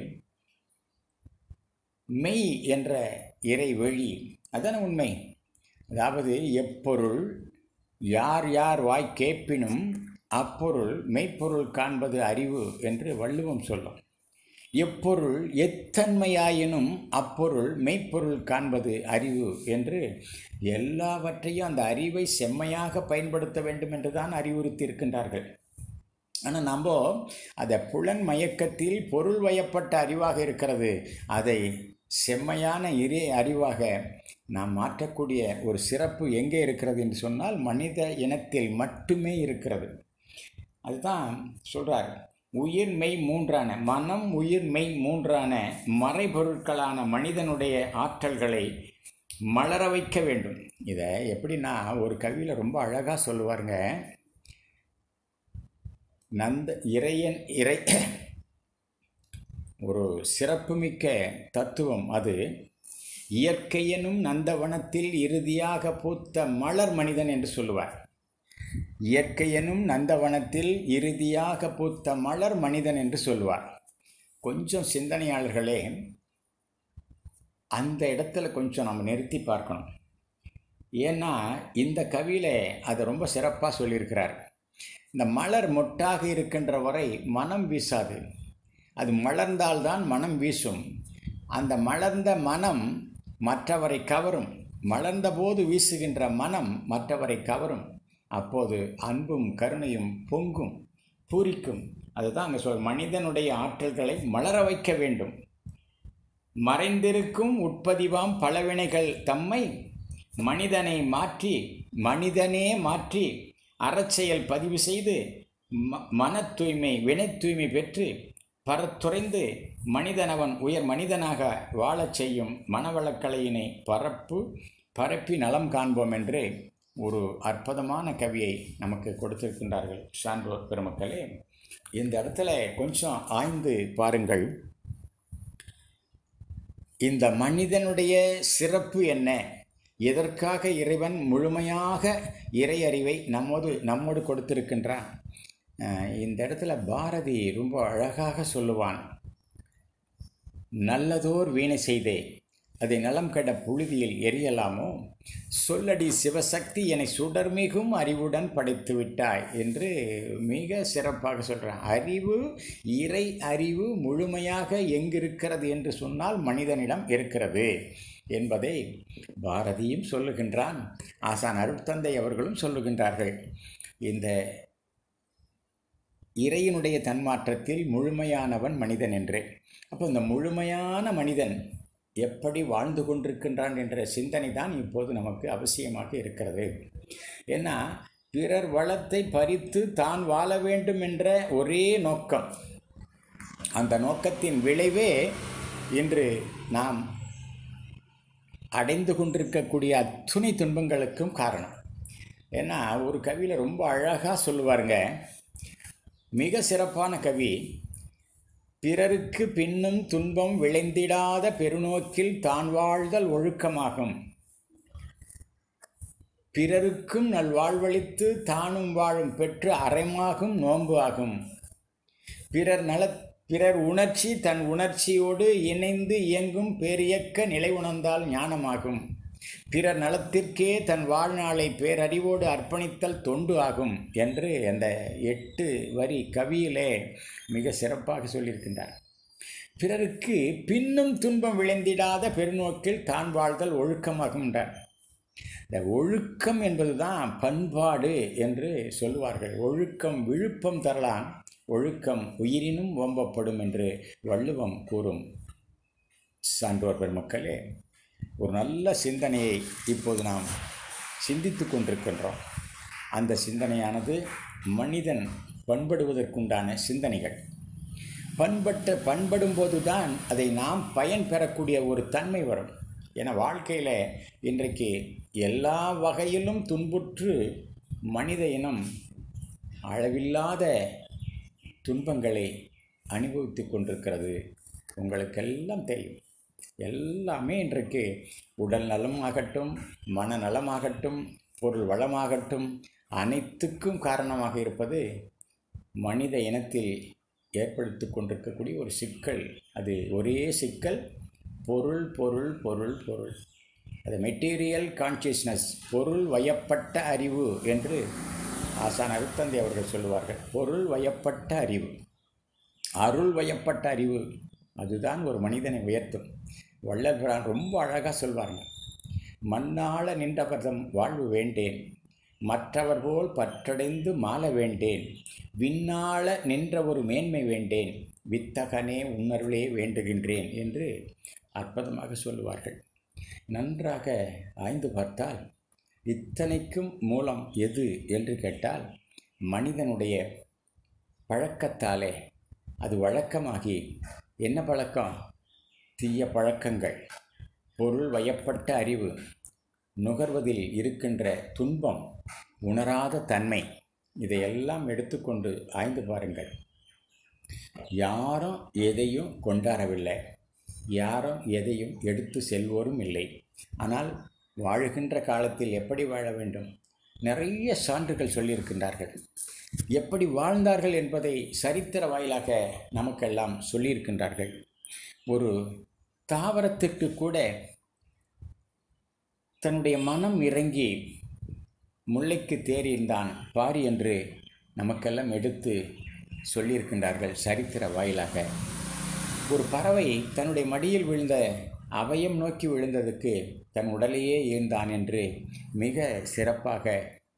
மெய் என்ற இறை வழி அதான உண்மை அதாவது எப்பொருள் யார் யார் வாய் கேட்பினும் அப்பொருள் மெய்ப்பொருள் காண்பது அறிவு என்று வள்ளுவம் சொல்லும் எப்பொருள் எத்தன்மையாயினும் அப்பொருள் மெய்ப்பொருள் காண்பது அறிவு என்று எல்லாவற்றையும் அந்த அறிவை செம்மையாக பயன்படுத்த வேண்டும் என்று தான் அறிவுறுத்தி இருக்கின்றார்கள் ஆனால் நம்ம அதை புலன் மயக்கத்தில் பொருள் வயப்பட்ட அறிவாக இருக்கிறது அதை செம்மையான இறை அறிவாக நாம் மாற்றக்கூடிய ஒரு சிறப்பு எங்கே இருக்கிறது என்று சொன்னால் மனித இனத்தில் மட்டுமே இருக்கிறது அதுதான் சொல்கிறார் உயிர் மெய் மூன்றான மனம் உயிர் மெய் மூன்றான மறைபொருட்களான மனிதனுடைய ஆற்றல்களை மலர வைக்க வேண்டும் இதை எப்படின்னா ஒரு கவியில் ரொம்ப அழகாக சொல்லுவாருங்க நந்த இறையன் இறை ஒரு சிறப்புமிக்க தத்துவம் அது இயற்கையனும் நந்தவனத்தில் இறுதியாக பூத்த மலர் மனிதன் என்று சொல்லுவார் இயற்கையனும் நந்தவனத்தில் இறுதியாக பூத்த மலர் மனிதன் என்று சொல்லுவார் கொஞ்சம் சிந்தனையாளர்களே அந்த இடத்துல கொஞ்சம் நம்ம நிறுத்தி பார்க்கணும் ஏன்னா இந்த கவியில் அதை ரொம்ப சிறப்பாக சொல்லியிருக்கிறார் இந்த மலர் மொட்டாக இருக்கின்ற வரை மனம் வீசாது அது மலர்ந்தால்தான் மனம் வீசும் அந்த மலர்ந்த மனம் மற்றவரை கவரும் மலர்ந்த போது வீசுகின்ற மனம் மற்றவரை கவரும் அப்போது அன்பும் கருணையும் பொங்கும் பூரிக்கும் அதுதான் அங்கே சொல் மனிதனுடைய ஆற்றல்களை மலர வைக்க வேண்டும் மறைந்திருக்கும் உட்பதிவாம் பலவினைகள் தம்மை மனிதனை மாற்றி மனிதனே மாற்றி அறச்செயல் பதிவு செய்து ம மன தூய்மை வினை தூய்மை பெற்று பரத்துறைந்து மனிதனவன் உயர் மனிதனாக வாழச் செய்யும் மனவளக்கலையினை பரப்பு பரப்பி நலம் காண்போம் என்று ஒரு அற்புதமான கவியை நமக்கு கொடுத்திருக்கின்றார்கள் சான்றோர் பெருமக்களே இந்த இடத்துல கொஞ்சம் ஆய்ந்து பாருங்கள் இந்த மனிதனுடைய சிறப்பு என்ன எதற்காக இறைவன் முழுமையாக இறை அறிவை நம்மோடு நம்மோடு கொடுத்திருக்கின்றான் இந்த இடத்துல பாரதி ரொம்ப அழகாக சொல்லுவான் நல்லதோர் வீணை செய்தே அதை நலம் கெட புழுதியில் எரியலாமோ சொல்லடி சிவசக்தி என்னை சுடர்மிகும் அறிவுடன் படைத்து விட்டாய் என்று மிக சிறப்பாக சொல்கிறான் அறிவு இறை அறிவு முழுமையாக எங்கிருக்கிறது என்று சொன்னால் மனிதனிடம் இருக்கிறது என்பதை பாரதியும் சொல்லுகின்றான் ஆசான் அருட்தந்தை அவர்களும் சொல்லுகின்றார்கள் இந்த இறையினுடைய தன்மாற்றத்தில் முழுமையானவன் மனிதன் என்று அப்போ இந்த முழுமையான மனிதன் எப்படி வாழ்ந்து கொண்டிருக்கின்றான் என்ற சிந்தனை தான் இப்போது நமக்கு அவசியமாக இருக்கிறது ஏன்னா பிறர் வளத்தை பறித்து தான் வாழ வேண்டும் என்ற ஒரே நோக்கம் அந்த நோக்கத்தின் விளைவே இன்று நாம் அடைந்து கொண்டிருக்கக்கூடிய அத்துணை துன்பங்களுக்கும் காரணம் ஏன்னா ஒரு கவியில் ரொம்ப அழகாக சொல்லுவாருங்க மிக சிறப்பான கவி பிறருக்கு பின்னும் துன்பம் விளைந்திடாத பெருநோக்கில் தான் வாழ்தல் ஒழுக்கமாகும் பிறருக்கும் நல்வாழ்வளித்து தானும் வாழும் பெற்று அறமாகும் நோன்பு ஆகும் பிறர் நல பிறர் உணர்ச்சி தன் உணர்ச்சியோடு இணைந்து இயங்கும் பேரியக்க நிலை உணர்ந்தால் ஞானமாகும் பிறர் நலத்திற்கே தன் வாழ்நாளை பேரறிவோடு அர்ப்பணித்தல் தொண்டு ஆகும் என்று அந்த எட்டு வரி கவியிலே மிக சிறப்பாக சொல்லியிருக்கின்றார் பிறருக்கு பின்னும் துன்பம் விளைந்திடாத பெருநோக்கில் தான் வாழ்தல் ஒழுக்கமாகும்ன்றார் இந்த ஒழுக்கம் என்பதுதான் பண்பாடு என்று சொல்லுவார்கள் ஒழுக்கம் விழுப்பம் தரலாம் ஒழுக்கம் உயிரினும் ஓம்பப்படும் என்று வள்ளுவம் கூறும் சான்றோர் பெருமக்களே ஒரு நல்ல சிந்தனையை இப்போது நாம் சிந்தித்து கொண்டிருக்கின்றோம் அந்த சிந்தனையானது மனிதன் பண்படுவதற்குண்டான சிந்தனைகள் பண்பட்ட பண்படும் போது தான் அதை நாம் பயன் பெறக்கூடிய ஒரு தன்மை வரும் என வாழ்க்கையில் இன்றைக்கு எல்லா வகையிலும் துன்புற்று மனித இனம் அளவில்லாத துன்பங்களை அனுபவித்து கொண்டிருக்கிறது உங்களுக்கெல்லாம் தெரியும் எல்லாமே இன்றைக்கு உடல் நலமாகட்டும் மனநலமாகட்டும் பொருள் வளமாகட்டும் அனைத்துக்கும் காரணமாக இருப்பது மனித இனத்தில் ஏற்படுத்தி கொண்டிருக்கக்கூடிய ஒரு சிக்கல் அது ஒரே சிக்கல் பொருள் பொருள் பொருள் பொருள் அது மெட்டீரியல் கான்சியஸ்னஸ் பொருள் வயப்பட்ட அறிவு என்று ஆசான் அருத்தந்தை அவர்கள் சொல்லுவார்கள் பொருள் வயப்பட்ட அறிவு அருள் வயப்பட்ட அறிவு அதுதான் ஒரு மனிதனை உயர்த்தும் வள்ளல்பிரான் ரொம்ப அழகாக சொல்வாருங்க மண்ணாள நின்றவர்தம் வாழ்வு வேண்டேன் மற்றவர் போல் பற்றடைந்து மாள வேண்டேன் விண்ணாள நின்ற ஒரு மேன்மை வேண்டேன் வித்தகனே உன்னருளே வேண்டுகின்றேன் என்று அற்புதமாக சொல்லுவார்கள் நன்றாக ஆய்ந்து பார்த்தால் இத்தனைக்கும் மூலம் எது என்று கேட்டால் மனிதனுடைய பழக்கத்தாலே அது வழக்கமாகி என்ன பழக்கம் தீய பழக்கங்கள் பொருள் வயப்பட்ட அறிவு நுகர்வதில் இருக்கின்ற துன்பம் உணராத தன்மை இதையெல்லாம் எடுத்துக்கொண்டு ஆய்ந்து பாருங்கள் யாரும் எதையும் கொண்டாடவில்லை யாரும் எதையும் எடுத்து செல்வோரும் இல்லை ஆனால் வாழுகின்ற காலத்தில் எப்படி வாழ வேண்டும் நிறைய சான்றுகள் சொல்லியிருக்கின்றார்கள் எப்படி வாழ்ந்தார்கள் என்பதை சரித்திர வாயிலாக நமக்கெல்லாம் சொல்லியிருக்கின்றார்கள் ஒரு தாவரத்திற்கு கூட தன்னுடைய மனம் இறங்கி முல்லைக்கு தேறியிருந்தான் பாரி என்று நமக்கெல்லாம் எடுத்து சொல்லியிருக்கின்றார்கள் சரித்திர வாயிலாக ஒரு பறவை தன்னுடைய மடியில் விழுந்த அவயம் நோக்கி விழுந்ததுக்கு தன் உடலையே ஈர்ந்தான் என்று மிக சிறப்பாக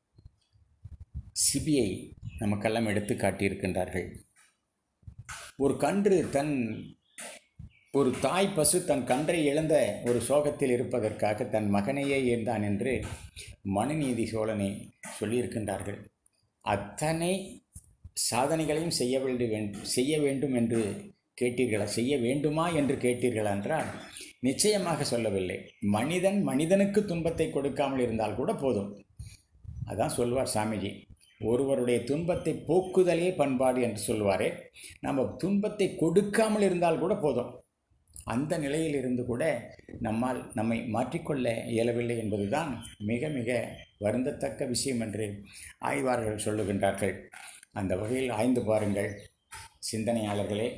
சிபியை நமக்கெல்லாம் எடுத்து காட்டியிருக்கின்றார்கள் ஒரு கன்று தன் ஒரு தாய் பசு தன் கன்றை இழந்த ஒரு சோகத்தில் இருப்பதற்காக தன் மகனையே ஈர்ந்தான் என்று மனுநீதி சோழனை சொல்லியிருக்கின்றார்கள் அத்தனை சாதனைகளையும் செய்ய வேண்டும் செய்ய வேண்டும் என்று கேட்டீர்களா செய்ய வேண்டுமா என்று கேட்டீர்கள் என்றால் நிச்சயமாக சொல்லவில்லை மனிதன் மனிதனுக்கு துன்பத்தை கொடுக்காமல் இருந்தால் கூட போதும் அதான் சொல்வார் சாமிஜி ஒருவருடைய துன்பத்தை போக்குதலே பண்பாடு என்று சொல்வாரே நம்ம துன்பத்தை கொடுக்காமல் இருந்தால் கூட போதும் அந்த நிலையில் இருந்து கூட நம்மால் நம்மை மாற்றிக்கொள்ள இயலவில்லை என்பதுதான் மிக மிக வருந்தத்தக்க விஷயம் என்று ஆய்வாளர்கள் சொல்லுகின்றார்கள் அந்த வகையில் ஆய்ந்து பாருங்கள் சிந்தனையாளர்களே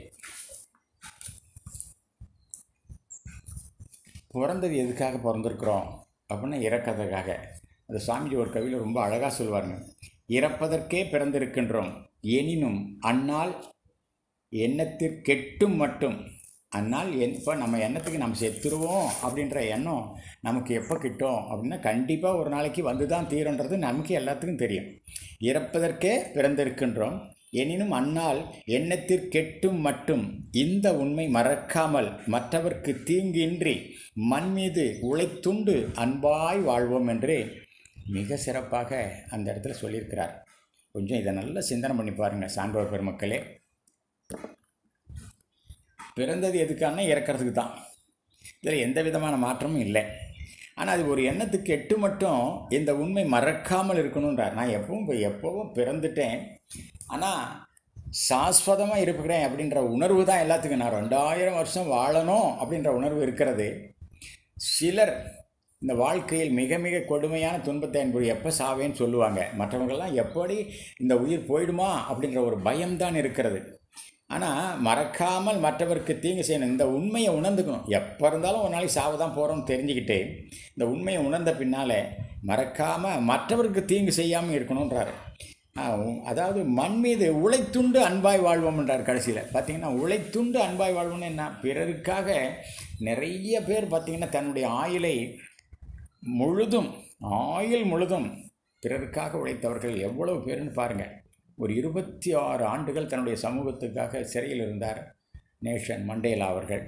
பிறந்தது எதுக்காக பிறந்திருக்கிறோம் அப்படின்னா இறக்கிறதுக்காக அந்த சாமிஜி ஒரு கவியில் ரொம்ப அழகாக சொல்வாருங்க இறப்பதற்கே பிறந்திருக்கின்றோம் எனினும் அந்நாள் எண்ணத்திற்கெட்டும் மட்டும் அந்நாள் எப்போ நம்ம எண்ணத்துக்கு நம்ம செத்துருவோம் அப்படின்ற எண்ணம் நமக்கு எப்போ கிட்டும் அப்படின்னா கண்டிப்பாக ஒரு நாளைக்கு வந்து தான் தீருன்றது நமக்கு எல்லாத்துக்கும் தெரியும் இறப்பதற்கே பிறந்திருக்கின்றோம் எனினும் அந்நாள் எண்ணத்திற்கெட்டும் மட்டும் இந்த உண்மை மறக்காமல் மற்றவர்க்கு தீங்கின்றி மண் மீது உழைத்துண்டு அன்பாய் வாழ்வோம் என்று மிக சிறப்பாக அந்த இடத்துல சொல்லியிருக்கிறார் கொஞ்சம் இதை நல்லா சிந்தனை பண்ணி பாருங்கள் சான்றோர் பெருமக்களே பிறந்தது எதுக்கான இறக்கிறதுக்கு தான் இதில் எந்த விதமான மாற்றமும் இல்லை ஆனால் அது ஒரு எண்ணத்துக்கு எட்டு மட்டும் இந்த உண்மை மறக்காமல் இருக்கணுன்றார் நான் எப்பவும் இப்போ எப்போவும் பிறந்துட்டேன் ஆனால் சாஸ்வதமாக இருக்கிறேன் அப்படின்ற உணர்வு தான் எல்லாத்துக்கும் நான் ரெண்டாயிரம் வருஷம் வாழணும் அப்படின்ற உணர்வு இருக்கிறது சிலர் இந்த வாழ்க்கையில் மிக மிக கொடுமையான துன்பத்தை என்பது எப்போ சாவேன்னு சொல்லுவாங்க மற்றவங்கள்லாம் எப்படி இந்த உயிர் போயிடுமா அப்படின்ற ஒரு பயம்தான் இருக்கிறது ஆனால் மறக்காமல் மற்றவருக்கு தீங்கு செய்யணும் இந்த உண்மையை உணர்ந்துக்கணும் எப்போ இருந்தாலும் ஒரு நாளைக்கு சாவ தான் போகிறோம்னு தெரிஞ்சுக்கிட்டு இந்த உண்மையை உணர்ந்த பின்னால் மறக்காமல் மற்றவருக்கு தீங்கு செய்யாமல் இருக்கணுன்றாரு அதாவது மண் மீது உழைத்துண்டு அன்பாய் வாழ்வோம்ன்றார் கடைசியில் பார்த்தீங்கன்னா உழைத்துண்டு அன்பாய் வாழ்வோம்னு என்ன பிறருக்காக நிறைய பேர் பார்த்திங்கன்னா தன்னுடைய ஆயுளை முழுதும் ஆயுள் முழுதும் பிறருக்காக உழைத்தவர்கள் எவ்வளவு பேருன்னு பாருங்கள் ஒரு இருபத்தி ஆறு ஆண்டுகள் தன்னுடைய சமூகத்துக்காக சிறையில் இருந்தார் நேஷன் மண்டேலா அவர்கள்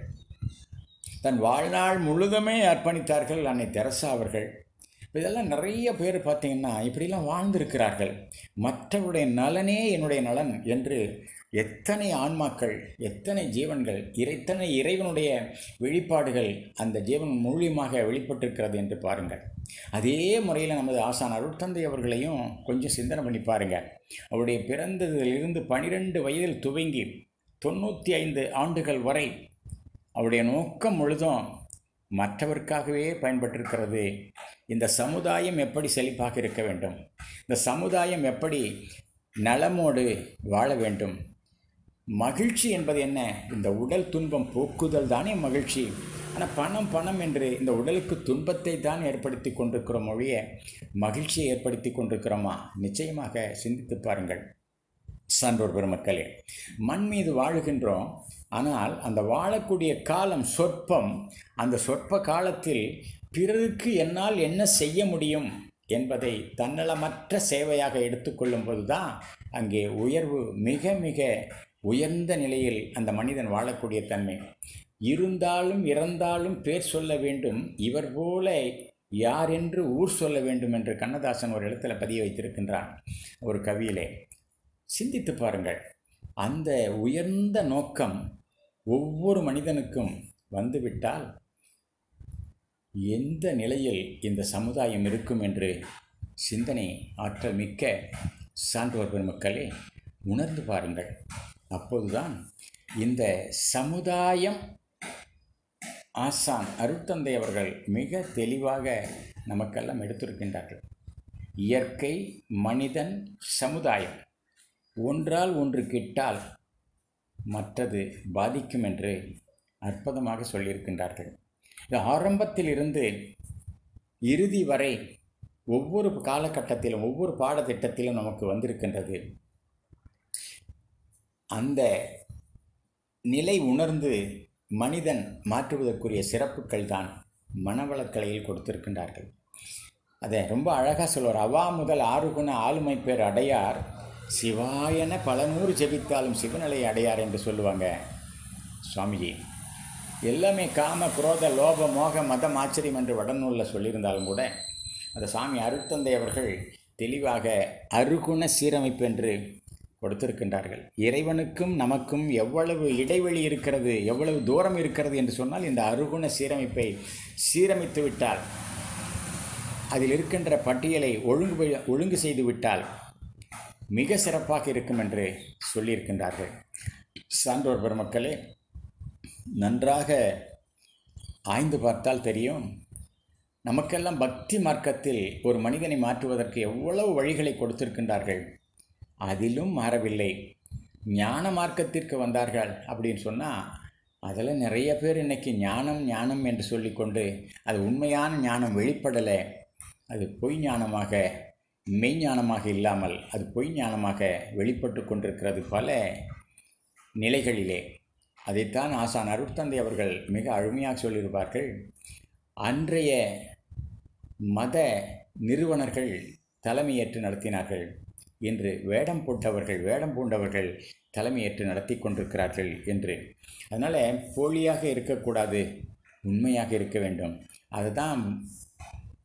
தன் வாழ்நாள் முழுதுமே அர்ப்பணித்தார்கள் அன்னை தெரசா அவர்கள் இதெல்லாம் நிறைய பேர் பார்த்திங்கன்னா இப்படிலாம் வாழ்ந்திருக்கிறார்கள் மற்றவருடைய நலனே என்னுடைய நலன் என்று எத்தனை ஆன்மாக்கள் எத்தனை ஜீவன்கள் இறைத்தனை இறைவனுடைய வெளிப்பாடுகள் அந்த ஜீவன் மூலியமாக வெளிப்பட்டிருக்கிறது என்று பாருங்கள் அதே முறையில் நமது ஆசான் அருட்தந்தை அவர்களையும் கொஞ்சம் சிந்தனை பண்ணி பாருங்கள் அவருடைய பிறந்ததிலிருந்து பனிரெண்டு வயதில் துவங்கி தொண்ணூற்றி ஐந்து ஆண்டுகள் வரை அவருடைய நோக்கம் முழுதும் மற்றவருக்காகவே பயன்பட்டிருக்கிறது இந்த சமுதாயம் எப்படி செழிப்பாக இருக்க வேண்டும் இந்த சமுதாயம் எப்படி நலமோடு வாழ வேண்டும் மகிழ்ச்சி என்பது என்ன இந்த உடல் துன்பம் போக்குதல் தானே மகிழ்ச்சி ஆனால் பணம் பணம் என்று இந்த உடலுக்கு துன்பத்தை தான் ஏற்படுத்தி கொண்டிருக்கிறோம் ஒழிய மகிழ்ச்சியை ஏற்படுத்தி கொண்டிருக்கிறோமா நிச்சயமாக சிந்தித்து பாருங்கள் சான்றோர் பெருமக்களே மண் மீது வாழுகின்றோம் ஆனால் அந்த வாழக்கூடிய காலம் சொற்பம் அந்த சொற்ப காலத்தில் பிறருக்கு என்னால் என்ன செய்ய முடியும் என்பதை தன்னலமற்ற சேவையாக எடுத்துக்கொள்ளும் போது தான் அங்கே உயர்வு மிக மிக உயர்ந்த நிலையில் அந்த மனிதன் வாழக்கூடிய தன்மை இருந்தாலும் இறந்தாலும் பேர் சொல்ல வேண்டும் இவர் போல யார் என்று ஊர் சொல்ல வேண்டும் என்று கண்ணதாசன் ஒரு இடத்துல பதிய வைத்திருக்கின்றான் ஒரு கவியிலே சிந்தித்து பாருங்கள் அந்த உயர்ந்த நோக்கம் ஒவ்வொரு மனிதனுக்கும் வந்துவிட்டால் எந்த நிலையில் இந்த சமுதாயம் இருக்கும் என்று சிந்தனை ஆற்றல் மிக்க சான்றோர் பெருமக்களே உணர்ந்து பாருங்கள் அப்போதுதான் இந்த சமுதாயம் ஆசான் அருட்தந்தை அவர்கள் மிக தெளிவாக நமக்கெல்லாம் எடுத்திருக்கின்றார்கள் இயற்கை மனிதன் சமுதாயம் ஒன்றால் ஒன்று கிட்டால் மற்றது பாதிக்கும் என்று அற்புதமாக சொல்லியிருக்கின்றார்கள் இது ஆரம்பத்தில் இருந்து இறுதி வரை ஒவ்வொரு காலகட்டத்திலும் ஒவ்வொரு பாடத்திட்டத்திலும் நமக்கு வந்திருக்கின்றது அந்த நிலை உணர்ந்து மனிதன் மாற்றுவதற்குரிய சிறப்புகள் தான் மனவளக்கலையில் கொடுத்திருக்கின்றார்கள் அதை ரொம்ப அழகாக சொல்வார் அவா முதல் ஆறுகுண ஆளுமை பேர் அடையார் சிவாயன பல நூறு ஜெபித்தாலும் சிவநிலை அடையார் என்று சொல்லுவாங்க சுவாமிஜி எல்லாமே காம குரோத லோப மோக மதம் ஆச்சரியம் என்று வடநூலில் சொல்லியிருந்தாலும் கூட அந்த சாமி அருட்தந்தை அவர்கள் தெளிவாக அருகுண சீரமைப்பு என்று கொடுத்திருக்கின்றார்கள் இறைவனுக்கும் நமக்கும் எவ்வளவு இடைவெளி இருக்கிறது எவ்வளவு தூரம் இருக்கிறது என்று சொன்னால் இந்த அருகுண சீரமைப்பை சீரமைத்து விட்டால் அதில் இருக்கின்ற பட்டியலை ஒழுங்கு ஒழுங்கு செய்து விட்டால் மிக சிறப்பாக இருக்கும் என்று சொல்லியிருக்கின்றார்கள் சான்றோர் பெருமக்களே நன்றாக ஆய்ந்து பார்த்தால் தெரியும் நமக்கெல்லாம் பக்தி மார்க்கத்தில் ஒரு மனிதனை மாற்றுவதற்கு எவ்வளவு வழிகளை கொடுத்திருக்கின்றார்கள் அதிலும் மாறவில்லை ஞான மார்க்கத்திற்கு வந்தார்கள் அப்படின்னு சொன்னால் அதில் நிறைய பேர் இன்றைக்கி ஞானம் ஞானம் என்று சொல்லிக்கொண்டு அது உண்மையான ஞானம் வெளிப்படலை அது பொய் ஞானமாக மெய்ஞானமாக இல்லாமல் அது பொய் ஞானமாக வெளிப்பட்டு கொண்டிருக்கிறது பல நிலைகளிலே அதைத்தான் ஆசான் அருட்தந்தை அவர்கள் மிக அருமையாக சொல்லியிருப்பார்கள் அன்றைய மத நிறுவனர்கள் தலைமையேற்று நடத்தினார்கள் இன்று வேடம் போட்டவர்கள் வேடம் பூண்டவர்கள் தலைமையேற்று நடத்தி கொண்டிருக்கிறார்கள் என்று அதனால் போலியாக இருக்கக்கூடாது உண்மையாக இருக்க வேண்டும் அதுதான்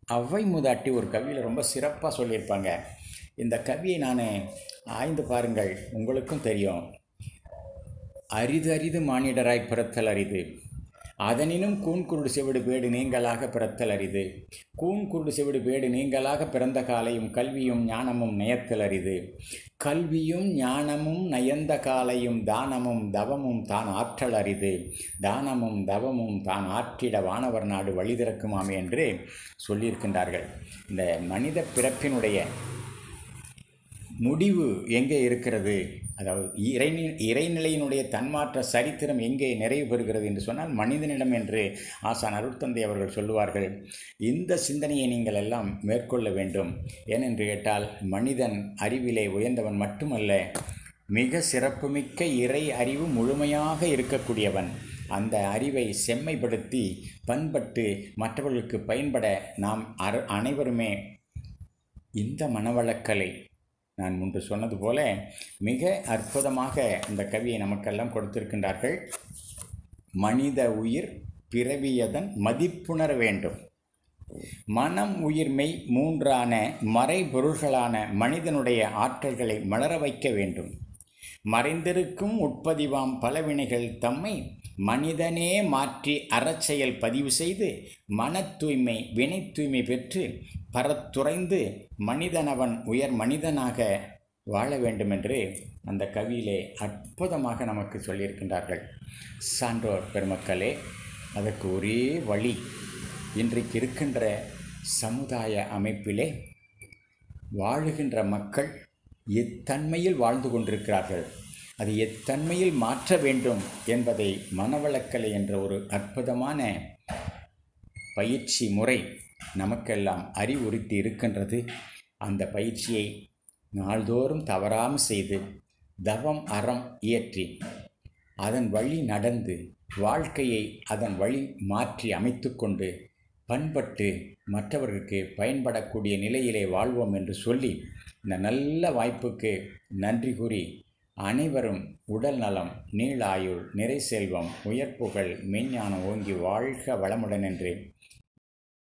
அவ்வை மூதாட்டி ஒரு கவியில் ரொம்ப சிறப்பாக சொல்லியிருப்பாங்க இந்த கவியை நான் ஆய்ந்து பாருங்கள் உங்களுக்கும் தெரியும் அரிது அரிது மானிடராய் பிறத்தல் அரிது அதனினும் கூன் குருடு செவிடு பேடு நீங்களாக பிறத்தல் அரிது கூன் குருடு செவிடு பேடு நீங்களாக பிறந்த காலையும் கல்வியும் ஞானமும் நயத்தல் அரிது கல்வியும் ஞானமும் நயந்த காலையும் தானமும் தவமும் தான் ஆற்றல் அரிது தானமும் தவமும் தான் ஆற்றிட வானவர் நாடு வழி திறக்குமாமே என்று சொல்லியிருக்கின்றார்கள் இந்த மனித பிறப்பினுடைய முடிவு எங்கே இருக்கிறது அதாவது இறை இறைநிலையினுடைய தன்மாற்ற சரித்திரம் எங்கே நிறைவு பெறுகிறது என்று சொன்னால் மனிதனிடம் என்று ஆசான் அருட்தந்தை அவர்கள் சொல்லுவார்கள் இந்த சிந்தனையை நீங்கள் எல்லாம் மேற்கொள்ள வேண்டும் ஏனென்று கேட்டால் மனிதன் அறிவிலே உயர்ந்தவன் மட்டுமல்ல மிக சிறப்புமிக்க இறை அறிவு முழுமையாக இருக்கக்கூடியவன் அந்த அறிவை செம்மைப்படுத்தி பண்பட்டு மற்றவர்களுக்கு பயன்பட நாம் அர அனைவருமே இந்த மனவளக்கலை நான் முன்பு சொன்னது போல மிக அற்புதமாக இந்த கவியை நமக்கெல்லாம் கொடுத்திருக்கின்றார்கள் மனித உயிர் பிறவியதன் மதிப்புணர வேண்டும் மனம் உயிர்மை மூன்றான மறைபொருள்களான மனிதனுடைய ஆற்றல்களை மலர வைக்க வேண்டும் மறைந்திருக்கும் உட்பதிவாம் பலவினைகள் தம்மை மனிதனே மாற்றி அறச்செயல் பதிவு செய்து மன தூய்மை வினை தூய்மை பெற்று பரத்துறைந்து மனிதனவன் உயர் மனிதனாக வாழ வேண்டுமென்று அந்த கவியிலே அற்புதமாக நமக்கு சொல்லியிருக்கின்றார்கள் சான்றோர் பெருமக்களே அதற்கு ஒரே வழி இன்றைக்கு இருக்கின்ற சமுதாய அமைப்பிலே வாழுகின்ற மக்கள் எத்தன்மையில் வாழ்ந்து கொண்டிருக்கிறார்கள் அது எத்தன்மையில் மாற்ற வேண்டும் என்பதை மனவளக்கலை என்ற ஒரு அற்புதமான பயிற்சி முறை நமக்கெல்லாம் அறிவுறுத்தி இருக்கின்றது அந்த பயிற்சியை நாள்தோறும் தவறாமல் செய்து தவம் அறம் இயற்றி அதன் வழி நடந்து வாழ்க்கையை அதன் வழி மாற்றி அமைத்து கொண்டு பண்பட்டு மற்றவர்களுக்கு பயன்படக்கூடிய நிலையிலே வாழ்வோம் என்று சொல்லி இந்த நல்ல வாய்ப்புக்கு நன்றி கூறி அனைவரும் உடல் நலம் நீளாயுள் நிறை செல்வம் உயர்ப்புகள் மெஞ்ஞானம் ஓங்கி வாழ்க வளமுடன் என்று